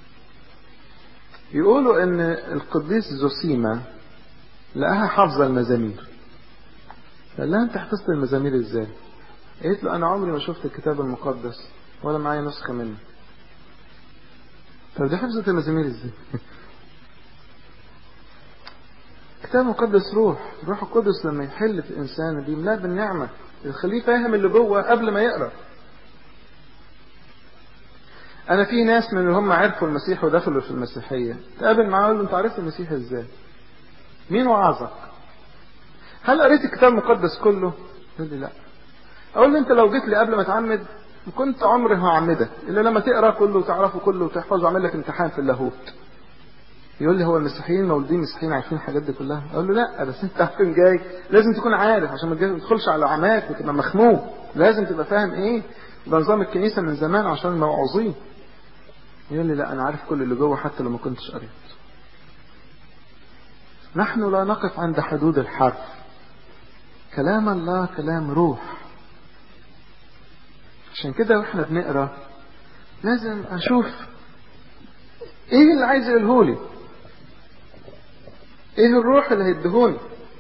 يقولوا ان القديس زوسيما لقاها حافظة المزامير قال لها انت حفظت المزامير ازاي قالت له انا عمري ما شفت الكتاب المقدس ولا معايا نسخة منه طب دي حفظت المزامير ازاي الكتاب المقدس روح روح القدس لما يحل في الانسان بيملاه بالنعمة يخليه فاهم اللي جوه قبل ما يقرأ انا في ناس من اللي هم عرفوا المسيح ودخلوا في المسيحية تقابل معاه له انت عرفت المسيح ازاي مين وعظك هل قريت الكتاب المقدس كله يقول لي لا اقول له انت لو جيت لي قبل ما تعمد كنت عمري هعمدك الا لما تقرا كله وتعرفه كله وتحفظه واعمل لك امتحان في اللاهوت يقول لي هو المسيحيين مولودين مسيحيين عارفين الحاجات دي كلها اقول له لا بس انت عشان جاي لازم تكون عارف عشان ما تدخلش على عماك وتبقى مخنوق لازم تبقى فاهم ايه ده نظام الكنيسه من زمان عشان موعوظين يقول لي لا انا عارف كل اللي جوه حتى لو ما كنتش قريت نحن لا نقف عند حدود الحرف كلام الله كلام روح عشان كده واحنا بنقرا لازم اشوف ايه اللي عايز يقولهولي ايه الروح اللي هيديهوني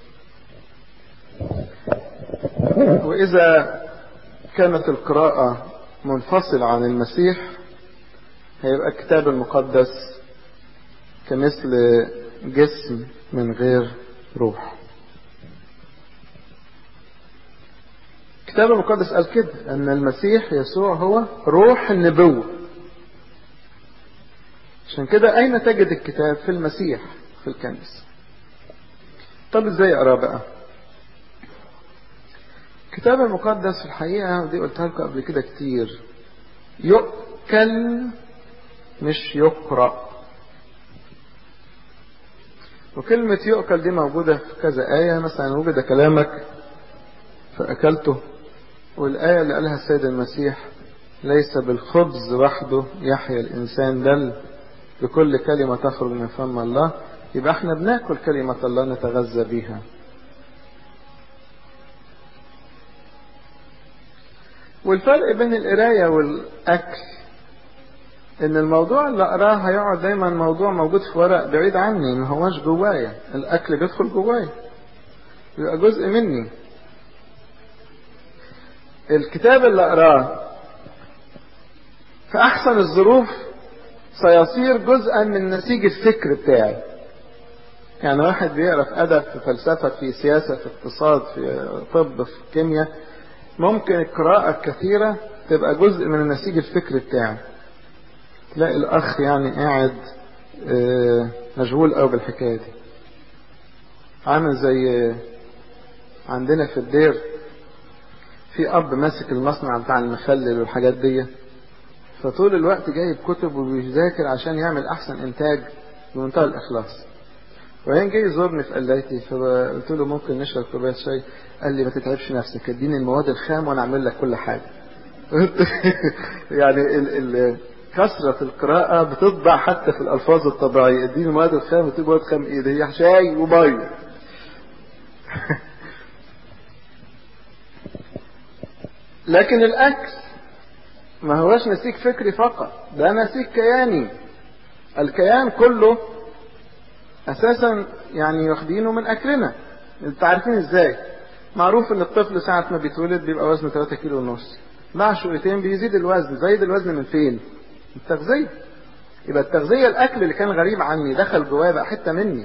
واذا كانت القراءة منفصلة عن المسيح هيبقى الكتاب المقدس كمثل جسم من غير روح الكتاب المقدس قال كده أن المسيح يسوع هو روح النبوة عشان كده أين تجد الكتاب في المسيح في الكنيسة طب ازاي اقراه بقى الكتاب المقدس في الحقيقة ودي قلتها لكم قبل كده كتير يؤكل مش يقرأ وكلمة يؤكل دي موجودة في كذا آية مثلا وجد كلامك فأكلته والآية اللي قالها السيد المسيح ليس بالخبز وحده يحيا الإنسان بل بكل كلمة تخرج من فم الله يبقى احنا بناكل كلمة الله نتغذى بيها والفرق بين القراية والأكل إن الموضوع اللي أقراه هيقعد دايما موضوع موجود في ورق بعيد عني ما هواش جوايا الأكل بيدخل جوايا يبقى جزء مني الكتاب اللي أقراه في أحسن الظروف سيصير جزءا من نسيج الفكر بتاعي يعني واحد بيقرا في ادب في فلسفه في سياسه في اقتصاد في طب في كيمياء ممكن القراءه الكثيره تبقى جزء من النسيج الفكري بتاعي تلاقي الاخ يعني قاعد مشغول قوي بالحكايه دي عامل زي عندنا في الدير في اب ماسك المصنع بتاع المخلل والحاجات دي فطول الوقت جايب كتب وبيذاكر عشان يعمل احسن انتاج بمنتهى الاخلاص وبعدين جه يزورني في قلايتي فقلت له ممكن نشرب كوبايه شاي قال لي ما تتعبش نفسك اديني المواد الخام وانا اعمل لك كل حاجه يعني ال ال كثرة القراءة بتطبع حتى في الألفاظ الطبيعية اديني المواد الخام وتجيب مواد خام ايه ده هي شاي ومية لكن الأكل ما هوش نسيج فكري فقط ده نسيج كياني الكيان كله اساسا يعني واخدينه من اكلنا انتوا عارفين ازاي معروف ان الطفل ساعة ما بيتولد بيبقى وزنه 3 كيلو ونص مع شويتين بيزيد الوزن زايد الوزن من فين التغذية يبقى التغذية الاكل اللي كان غريب عني دخل جوايا بقى حتة مني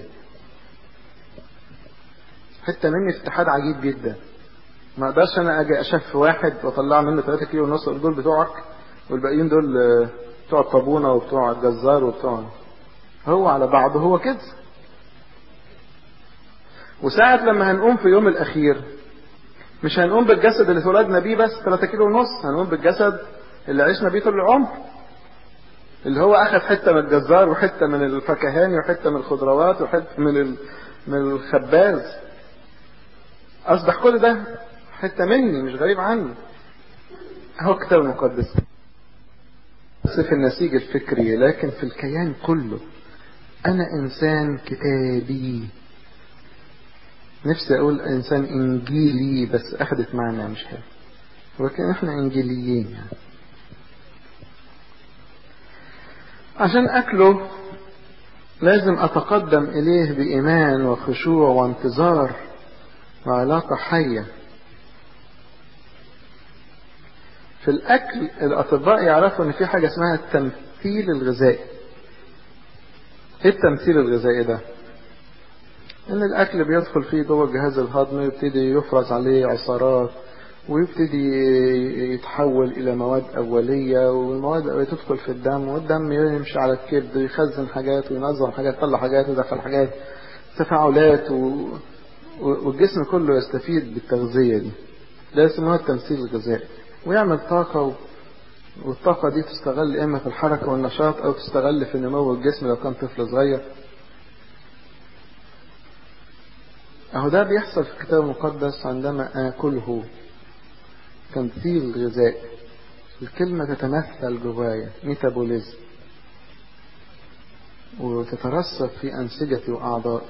حتة مني في اتحاد عجيب جدا ما اقدرش انا اجي اشف واحد واطلع منه 3 كيلو ونص دول بتوعك والباقيين دول بتوع الطابونه وبتوع الجزار وبتوع هو على بعضه هو كده وساعة لما هنقوم في يوم الأخير مش هنقوم بالجسد اللي اتولدنا بيه بس 3 كيلو ونص هنقوم بالجسد اللي عشنا بيه طول العمر اللي هو أخذ حتة من الجزار وحتة من الفكهاني وحتة من الخضروات وحتة من ال... من الخباز أصبح كل ده حتة مني مش غريب عني هو الكتاب المقدس بس في النسيج الفكري لكن في الكيان كله أنا إنسان كتابي نفسي أقول إنسان إنجيلي بس أخذت معنى مش حلو ولكن إحنا إنجيليين يعني عشان أكله لازم أتقدم إليه بإيمان وخشوع وانتظار وعلاقة حية في الأكل الأطباء يعرفوا إن في حاجة اسمها التمثيل الغذائي إيه التمثيل الغذائي ده؟ إن الأكل بيدخل فيه جوه الجهاز الهضمي ويبتدي يفرز عليه عصارات ويبتدي يتحول إلى مواد أولية والمواد تدخل في الدم والدم يمشي على الكبد ويخزن حاجات وينظم حاجات يطلع حاجات ويدخل حاجات تفاعلات و... والجسم كله يستفيد بالتغذية دي ده اسمه التمثيل الغذائي ويعمل طاقة و... والطاقة دي تستغل إما في الحركة والنشاط أو تستغل في نمو الجسم لو كان طفل صغير أهو ده بيحصل في الكتاب المقدس عندما آكله تمثيل غذائي الكلمة تتمثل جوايا ميتابوليزم وتترسب في أنسجتي وأعضائي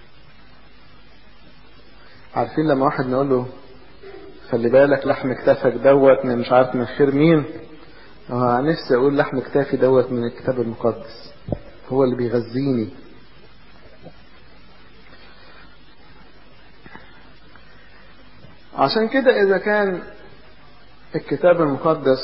عارفين لما واحد نقول له خلي بالك لحم كتافك دوت من مش عارف من خير مين اه نفسي اقول لحم كتافي دوت من الكتاب المقدس هو اللي بيغذيني عشان كده اذا كان الكتاب المقدس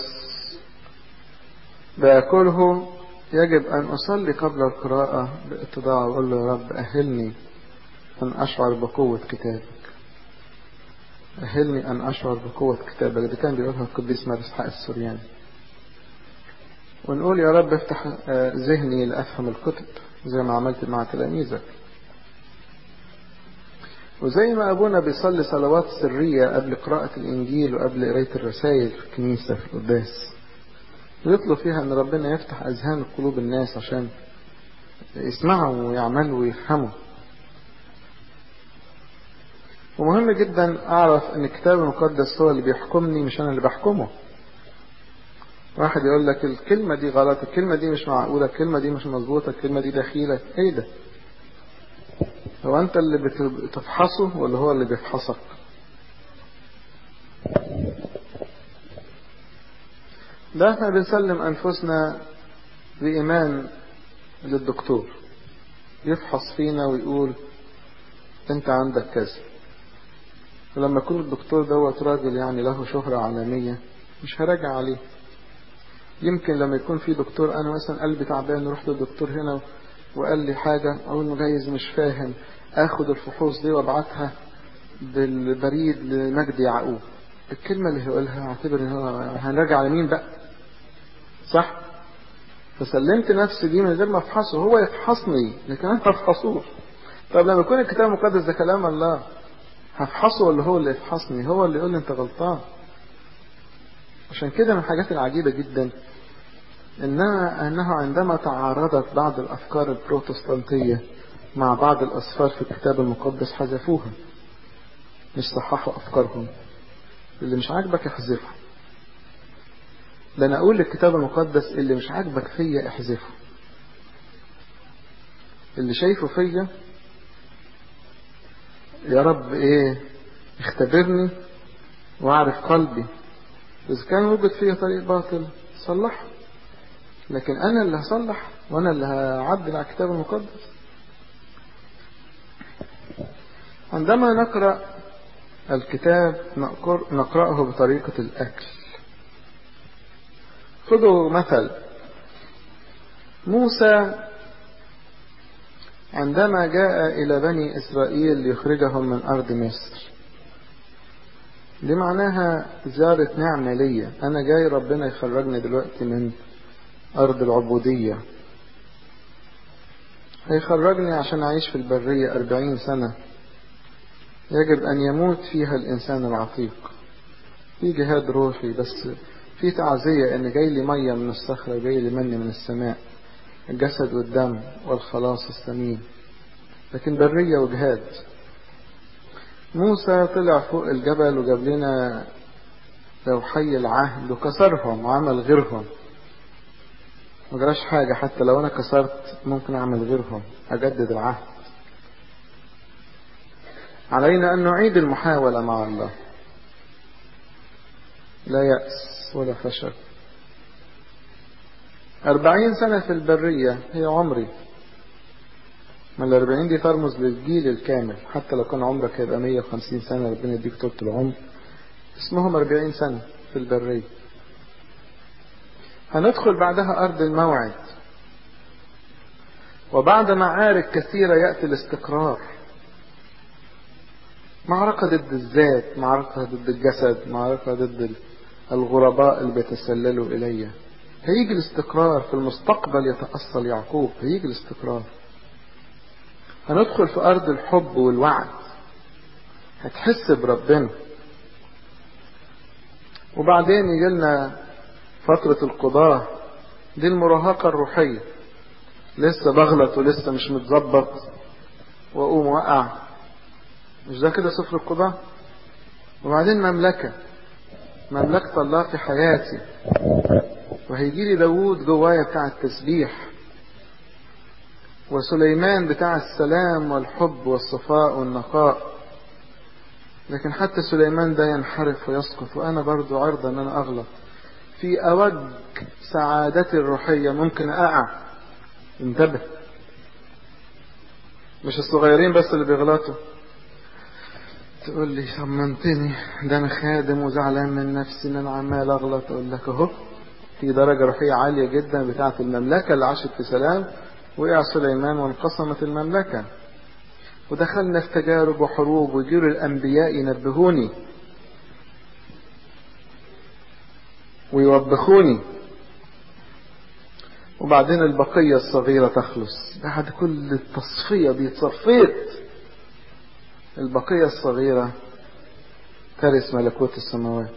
باكله يجب ان اصلي قبل القراءة باتضاع واقول له يا رب اهلني ان اشعر بقوة كتابك أهلني أن أشعر بقوة كتابك ده كان بيقولها القديس مارس إسحاق السورياني ونقول يا رب افتح ذهني لأفهم الكتب زي ما عملت مع تلاميذك وزي ما أبونا بيصلي صلوات سرية قبل قراءة الإنجيل وقبل قراية الرسائل في الكنيسة في القداس ويطلب فيها أن ربنا يفتح أذهان قلوب الناس عشان يسمعوا ويعملوا ويفهموا ومهم جدا أعرف أن الكتاب المقدس هو اللي بيحكمني مش أنا اللي بحكمه واحد يقول لك الكلمة دي غلط الكلمة دي مش معقولة الكلمة دي مش مظبوطة الكلمة دي دخيلة ايه ده هو انت اللي بتفحصه ولا هو اللي بيفحصك ده احنا بنسلم انفسنا بإيمان للدكتور يفحص فينا ويقول انت عندك كذا ولما يكون الدكتور دوت راجل يعني له شهرة عالمية مش هراجع عليه يمكن لما يكون في دكتور انا مثلا قلبي تعبان رحت للدكتور هنا وقال لي حاجة اقول له جايز مش فاهم اخد الفحوص دي وابعتها بالبريد لمجدي يعقوب الكلمة اللي هيقولها اعتبر ان هو هنرجع لمين بقى صح فسلمت نفسي دي من غير ما افحصه هو يفحصني لكن انا ما افحصوش طب لما يكون الكتاب المقدس ده كلام الله هفحصه ولا هو اللي يفحصني هو اللي يقول لي انت غلطان عشان كده من الحاجات العجيبة جدا إنها أنه عندما تعارضت بعض الأفكار البروتستانتية مع بعض الأسفار في الكتاب المقدس حذفوها مش صححوا أفكارهم اللي مش عاجبك احذفه ده أنا أقول للكتاب المقدس اللي مش عاجبك فيا احذفه اللي شايفه فيا يا رب ايه اختبرني واعرف قلبي إذا كان وجد فيه طريق باطل صلحه لكن أنا اللي هصلح وأنا اللي هعدل على الكتاب المقدس عندما نقرأ الكتاب نقرأه بطريقة الأكل خذوا مثل موسى عندما جاء إلى بني إسرائيل ليخرجهم من أرض مصر دي معناها زيارة نعمة ليا أنا جاي ربنا يخرجني دلوقتي من أرض العبودية هيخرجني عشان أعيش في البرية أربعين سنة يجب أن يموت فيها الإنسان العتيق في جهاد روحي بس في تعزية أن جاي لي مية من الصخرة جاي لي من من السماء الجسد والدم والخلاص الثمين لكن برية وجهاد موسى طلع فوق الجبل وجاب لنا لوحي العهد وكسرهم وعمل غيرهم ما جراش حاجة حتى لو أنا كسرت ممكن أعمل غيرهم أجدد العهد علينا أن نعيد المحاولة مع الله لا يأس ولا فشل أربعين سنة في البرية هي عمري ما الأربعين دي ترمز للجيل الكامل حتى لو كان عمرك هيبقى مية وخمسين سنة ربنا يديك طولة العمر اسمهم أربعين سنة في البرية هندخل بعدها أرض الموعد وبعد معارك كثيرة يأتي الاستقرار معركة ضد الذات معركة ضد الجسد معركة ضد الغرباء اللي بيتسللوا إلي هيجي الاستقرار في المستقبل يتأصل يعقوب هيجي الاستقرار هندخل في أرض الحب والوعد هتحس بربنا وبعدين يجي لنا فترة القضاء دي المراهقة الروحية لسه بغلط ولسه مش متظبط وأقوم وقع مش ده كده سفر القضاء وبعدين مملكة مملكة الله في حياتي وهيجي لي داوود جوايا بتاع التسبيح وسليمان بتاع السلام والحب والصفاء والنقاء لكن حتى سليمان ده ينحرف ويسقط وأنا برضو عرضة أن أنا أغلط في أوج سعادتي الروحية ممكن أقع انتبه مش الصغيرين بس اللي بيغلطوا تقول لي طمنتني ده انا خادم وزعلان من نفسي ان انا عمال اغلط اقول لك اهو في درجة روحية عالية جدا بتاعة المملكة اللي عاشت في سلام وقع سليمان وانقسمت المملكة ودخلنا في تجارب وحروب ويجيروا الأنبياء ينبهوني ويوبخوني وبعدين البقية الصغيرة تخلص بعد كل التصفية دي تصفيت البقية الصغيرة ترث ملكوت السماوات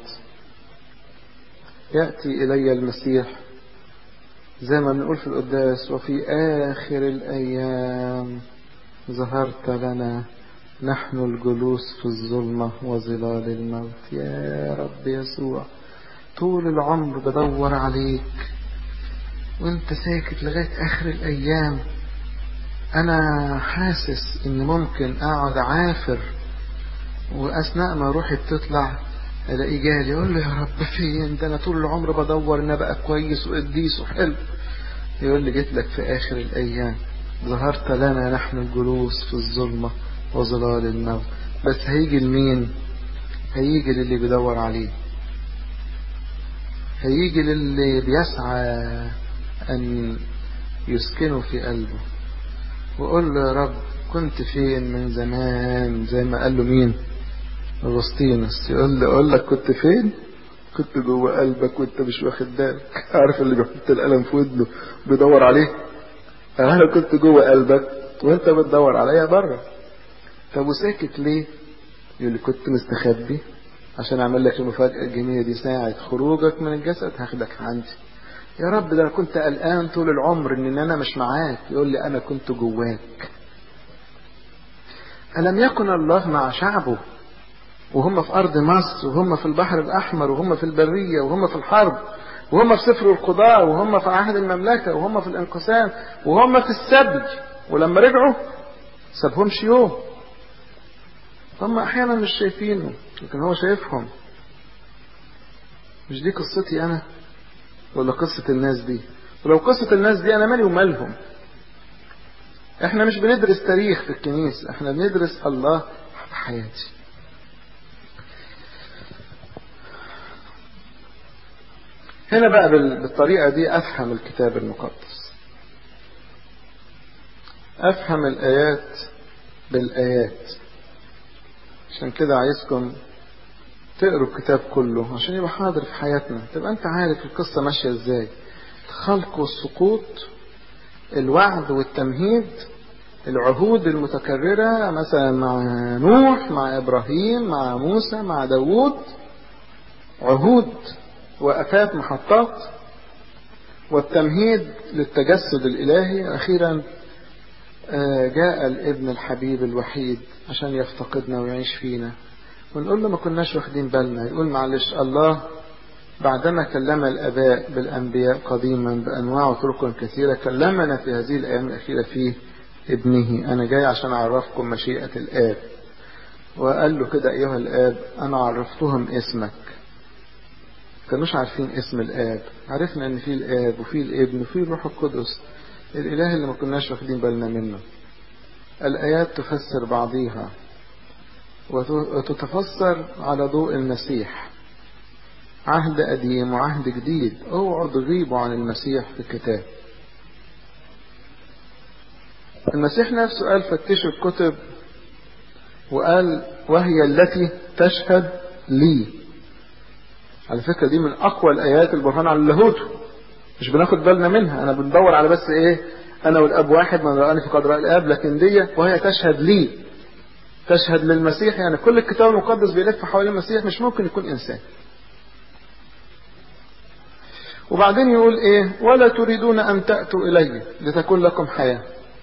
يأتي إلي المسيح زي ما بنقول في القداس وفي آخر الأيام ظهرت لنا نحن الجلوس في الظلمة وظلال الموت يا رب يسوع طول العمر بدور عليك وانت ساكت لغاية آخر الأيام أنا حاسس إن ممكن أقعد عافر وأثناء ما روحي بتطلع الاقيه جالي يقول له يا رب فين ده انا طول العمر بدور ان ابقى كويس وقديس وحلو يقول لي جيت لك في اخر الايام ظهرت لنا نحن الجلوس في الظلمة وظلال الموت بس هيجي لمين هيجي للي بيدور عليه هيجي للي بيسعى ان يسكنه في قلبه وقول له يا رب كنت فين من زمان زي ما قال له مين اغسطينوس يقول له اقول لك كنت فين كنت جوه قلبك وانت مش واخد بالك عارف اللي بيحط القلم في ودنه بيدور عليه انا كنت جوه قلبك وانت بتدور عليا بره طب وساكت ليه يقول لي كنت مستخبي عشان اعمل لك المفاجاه الجميله دي ساعه خروجك من الجسد هاخدك عندي يا رب ده انا كنت قلقان طول العمر ان انا مش معاك يقول لي انا كنت جواك الم يكن الله مع شعبه وهم في أرض مصر وهم في البحر الأحمر وهم في البرية وهم في الحرب وهم في سفر القضاء وهم في عهد المملكة وهم في الانقسام وهم في السبي ولما رجعوا سابهمش يوم هم أحيانا مش شايفينه لكن هو شايفهم مش دي قصتي أنا ولا قصة الناس دي ولو قصة الناس دي أنا مالي ومالهم احنا مش بندرس تاريخ في الكنيسة احنا بندرس الله في حياتي هنا بقى بالطريقة دي أفهم الكتاب المقدس أفهم الآيات بالآيات عشان كده عايزكم تقروا الكتاب كله عشان يبقى حاضر في حياتنا تبقى أنت عارف القصة ماشية إزاي الخلق والسقوط الوعد والتمهيد العهود المتكررة مثلا مع نوح مع إبراهيم مع موسى مع داوود عهود وأفات محطات والتمهيد للتجسد الإلهي أخيرا جاء الابن الحبيب الوحيد عشان يفتقدنا ويعيش فينا ونقول له ما كناش واخدين بالنا يقول معلش الله بعدما كلم الآباء بالأنبياء قديما بأنواع وطرق كثيرة كلمنا في هذه الأيام الأخيرة فيه ابنه أنا جاي عشان أعرفكم مشيئة الآب وقال له كده أيها الآب أنا عرفتهم اسمك كانوش عارفين اسم الآب عرفنا إن في الآب وفي الابن وفي الروح القدس الإله اللي ما كناش واخدين بالنا منه الآيات تفسر بعضيها وتتفسر على ضوء المسيح عهد قديم وعهد جديد اوعوا تغيبوا عن المسيح في الكتاب المسيح نفسه قال فتشوا الكتب وقال وهي التي تشهد لي على فكرة دي من أقوى الآيات البرهان على اللاهوت مش بناخد بالنا منها أنا بندور على بس إيه أنا والأب واحد من رآني في قدر الآب لكن دي وهي تشهد لي تشهد للمسيح يعني كل الكتاب المقدس بيلف حوالين المسيح مش ممكن يكون إنسان وبعدين يقول إيه ولا تريدون أن تأتوا إلي لتكون لكم حياة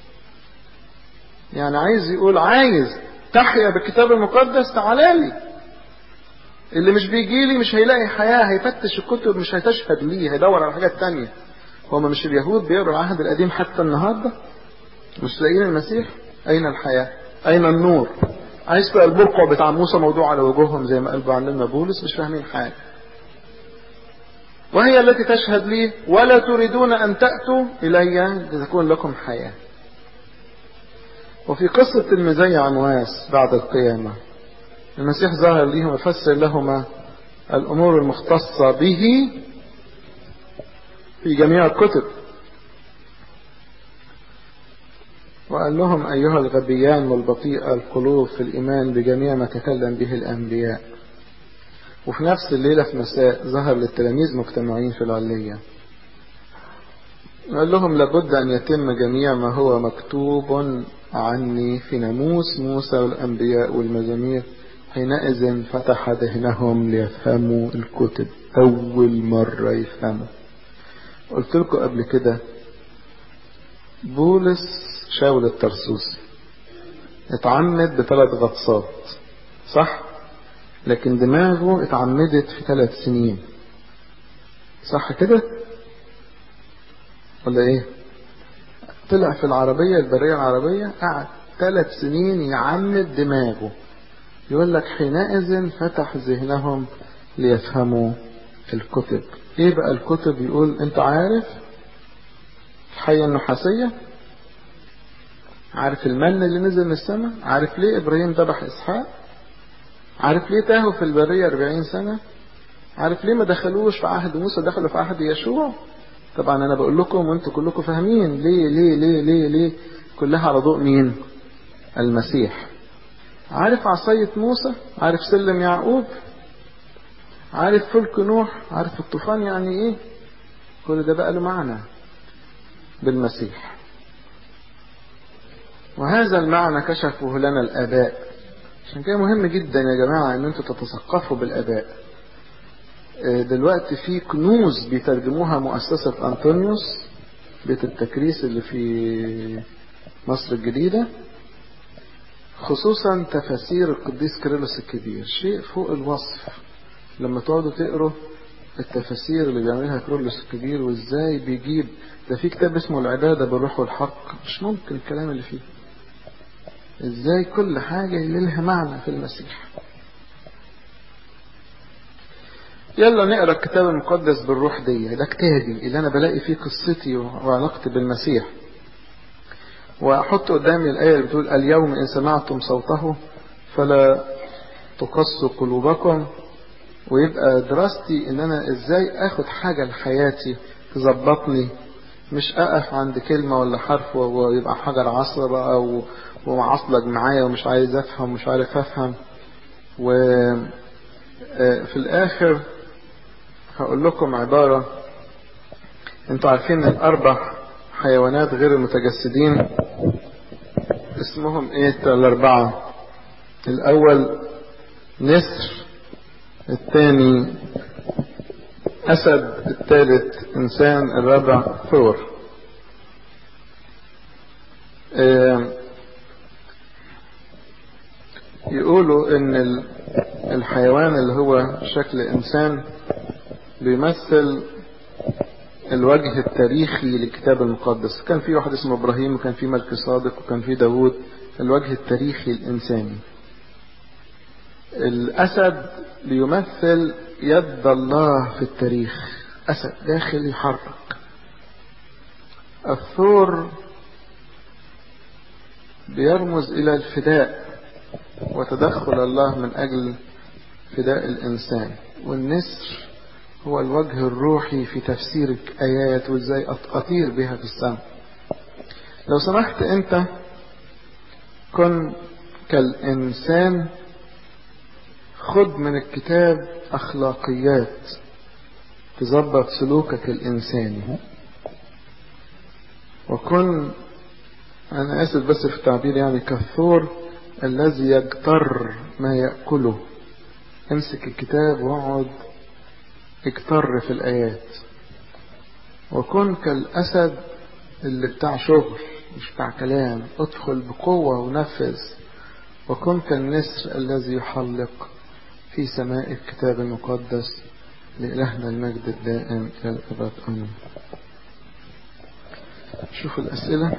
يعني عايز يقول عايز تحيا بالكتاب المقدس تعالى لي اللي مش بيجي لي مش هيلاقي حياة هيفتش الكتب مش هتشهد ليه هيدور على حاجات تانية هما مش اليهود بيقروا العهد القديم حتى النهاردة مش لاقيين المسيح أين الحياة أين النور عايز تبقى البرقع بتاع موسى موضوع على وجوههم زي ما قال معلمنا بولس مش فاهمين حاجة وهي التي تشهد لي ولا تريدون أن تأتوا إلي لتكون لكم حياة وفي قصة المزي عمواس بعد القيامة المسيح ظهر ليهم وفسر لهما الأمور المختصة به في جميع الكتب وقال لهم أيها الغبيان والبطيء القلوب في الإيمان بجميع ما تكلم به الأنبياء وفي نفس الليلة في مساء ظهر للتلاميذ مجتمعين في العلية قال لهم لابد أن يتم جميع ما هو مكتوب عني في ناموس موسى والأنبياء والمزامير حينئذ فتح ذهنهم ليفهموا الكتب أول مرة يفهموا قلت لكم قبل كده بولس شاول الترسوسي اتعمد بثلاث غطسات صح لكن دماغه اتعمدت في ثلاث سنين صح كده ولا ايه طلع في العربية البرية العربية قعد ثلاث سنين يعمد دماغه يقول لك حينئذ فتح ذهنهم ليفهموا الكتب ايه بقى الكتب يقول انت عارف الحية النحاسية عارف المن اللي نزل من السماء عارف ليه ابراهيم ذبح اسحاق عارف ليه تاهوا في البرية 40 سنة عارف ليه ما دخلوش في عهد موسى دخلوا في عهد يشوع طبعا انا بقول لكم وانتوا كلكم فاهمين ليه ليه ليه ليه ليه كلها على ضوء مين المسيح عارف عصاية موسى عارف سلم يعقوب عارف فلك نوح عارف الطوفان يعني ايه كل ده بقى له معنى بالمسيح وهذا المعنى كشفه لنا الآباء عشان كده مهم جدا يا جماعة ان انتوا تتثقفوا بالآباء دلوقتي في كنوز بيترجموها مؤسسة أنطونيوس بيت التكريس اللي في مصر الجديدة خصوصا تفاسير القديس كيرلس الكبير شيء فوق الوصف لما تقعدوا تقروا التفاسير اللي بيعملها كيرلس الكبير وازاي بيجيب ده في كتاب اسمه العبادة بالروح والحق مش ممكن الكلام اللي فيه ازاي كل حاجة لها معنى في المسيح يلا نقرا الكتاب المقدس بالروح دي ده كتابي اللي انا بلاقي فيه قصتي وعلاقتي بالمسيح واحط قدامي الايه اللي بتقول اليوم ان سمعتم صوته فلا تقصوا قلوبكم ويبقى دراستي ان انا ازاي اخد حاجه لحياتي تظبطني مش اقف عند كلمه ولا حرف ويبقى حجر عصر بقى ومعصلج معايا ومش عايز افهم ومش عارف افهم و في الاخر هقول لكم عبارة انتوا عارفين الاربع حيوانات غير المتجسدين اسمهم ايه الاربعة الاول نسر الثاني اسد الثالث انسان الرابع ثور يقولوا ان الحيوان اللي هو شكل انسان بيمثل الوجه التاريخي للكتاب المقدس كان في واحد اسمه ابراهيم وكان في ملك صادق وكان في داوود الوجه التاريخي الانساني الاسد بيمثل يد الله في التاريخ اسد داخل يحرك الثور بيرمز الى الفداء وتدخل الله من اجل فداء الانسان والنسر هو الوجه الروحي في تفسير ايات وازاي اطير بها في السماء لو سمحت انت كن كالانسان خد من الكتاب اخلاقيات تظبط سلوكك الانساني وكن انا اسف بس في التعبير يعني كالثور الذي يجتر ما ياكله امسك الكتاب واقعد اجتر في الآيات وكن كالأسد اللي بتاع شغل مش بتاع كلام ادخل بقوة ونفذ وكن كالنسر الذي يحلق في سماء الكتاب المقدس لإلهنا المجد الدائم إلى الأبد آمين شوفوا الأسئلة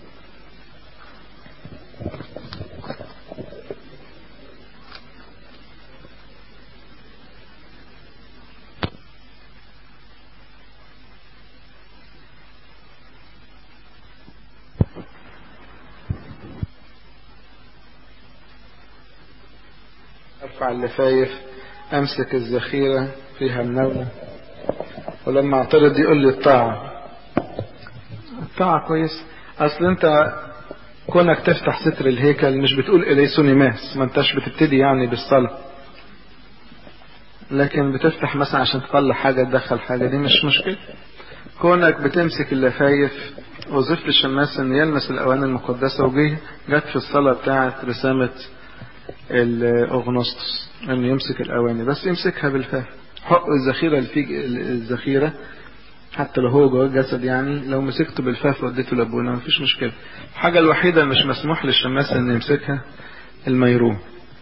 ارفع اللفايف امسك الذخيرة فيها منونة ولما اعترض يقول لي الطاعة الطاعة كويس اصل انت كونك تفتح ستر الهيكل مش بتقول اليسوني ماس ما انتش بتبتدي يعني بالصلاة لكن بتفتح مثلا عشان تطلع حاجة تدخل حاجة دي مش مشكلة كونك بتمسك اللفايف وظيفة الشماس ان يلمس الاواني المقدسة وجه جت في الصلاة بتاعة رسامة الاغنسطس انه يمسك الاواني بس يمسكها بالفهم حق الذخيرة اللي في الذخيرة حتى لو هو جوه الجسد يعني لو مسكته بالفاف وديته لابونا مفيش مشكلة الحاجة الوحيدة اللي مش مسموح للشماس ان يمسكها الميرون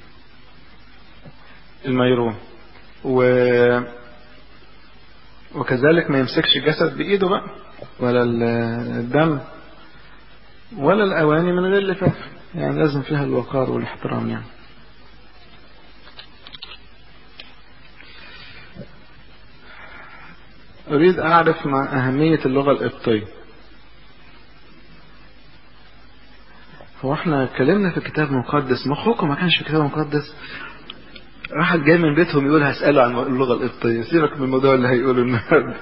الميرون و وكذلك ما يمسكش الجسد بإيده بقى ولا الدم ولا الأواني من غير لفاف يعني لازم فيها الوقار والاحترام يعني أريد أعرف مع أهمية اللغة القبطية هو احنا اتكلمنا في كتاب مقدس مخكم ما كانش في كتاب مقدس واحد جاي من بيتهم يقول هسأله عن اللغة القبطية سيبك من الموضوع اللي هيقوله النهارده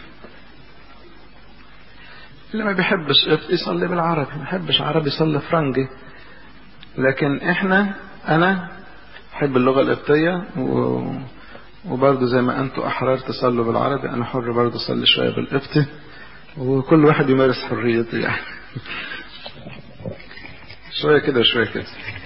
اللي ما بيحبش قبط يصلي بالعربي ما بيحبش عربي يصلي فرنجي لكن احنا انا احب اللغة القبطية و... وبرضه زي ما انتوا احرار تصلوا بالعربي انا حر برضه اصلي شوية بالقبطي وكل واحد يمارس حريته يعني شوية كده وشوية كده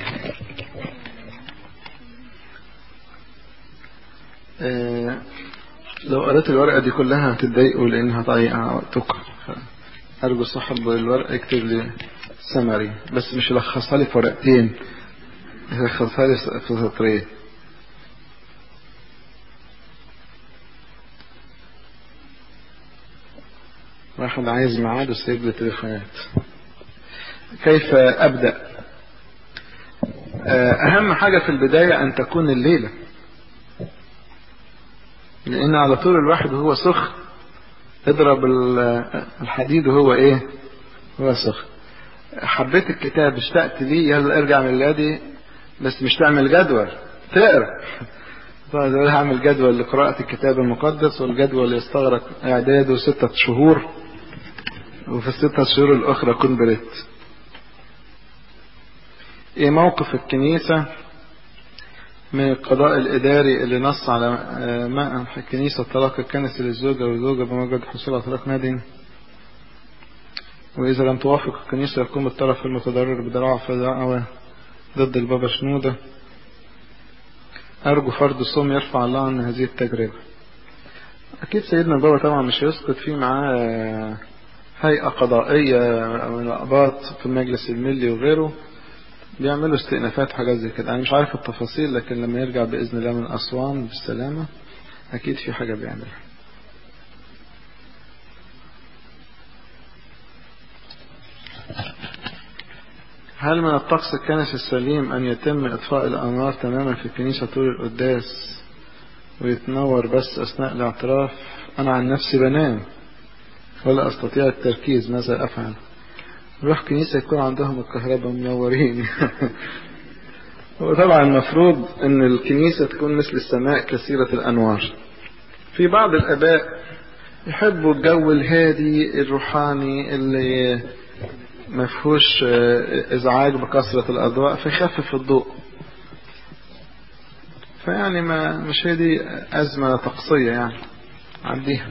آه لو قريت الورقة دي كلها هتتضايقوا لأنها هتضيع وقتكم أرجو صاحب الورقة يكتب لي سمري بس مش يلخصها لي في ورقتين يلخصها لي في سطرين واحد عايز ميعاد وسيب لي تليفونات كيف أبدأ أهم حاجة في البداية أن تكون الليلة لأن على طول الواحد وهو سخن اضرب الحديد وهو إيه هو سخن حبيت الكتاب اشتقت ليه يلا ارجع من اللادي بس مش تعمل جدول تقرا طيب هعمل جدول لقراءة الكتاب المقدس والجدول يستغرق إعداده ستة شهور وفي الستة شهور الأخرى أكون بريت ايه موقف الكنيسة من القضاء الإداري اللي نص على ما الكنيسة طلاق الكنس للزوجة والزوجة بمجرد حصول على طلاق مدني وإذا لم توافق الكنيسة يقوم الطرف المتضرر بدعوى فدعوى ضد البابا شنودة أرجو فرض الصوم يرفع الله عن هذه التجربة أكيد سيدنا البابا طبعا مش هيسقط فيه معاه هيئة قضائية من الأقباط في المجلس الملي وغيره بيعملوا استئنافات حاجات زي كده أنا مش عارف التفاصيل لكن لما يرجع بإذن الله من أسوان بالسلامة أكيد في حاجة بيعملها هل من الطقس الكنسي السليم أن يتم إطفاء الأنوار تماما في الكنيسة طول القداس ويتنور بس أثناء الاعتراف أنا عن نفسي بنام ولا أستطيع التركيز ماذا أفعل روح كنيسة يكون عندهم الكهرباء منورين وطبعا المفروض أن الكنيسة تكون مثل السماء كثيرة الأنوار في بعض الآباء يحبوا الجو الهادي الروحاني اللي ما فيهوش ازعاج بكثرة الاضواء فيخفف الضوء فيعني ما مش هي دي ازمة طقسية يعني عديها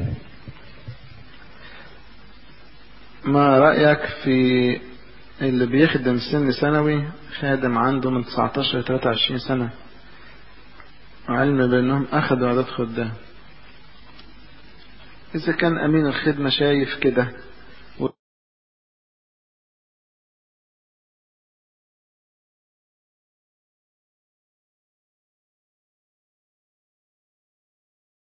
ما رأيك في اللي بيخدم سن ثانوي خادم عنده من 19 ل 23 سنة علم بأنهم أخذوا عدد خدام إذا كان أمين الخدمة شايف كده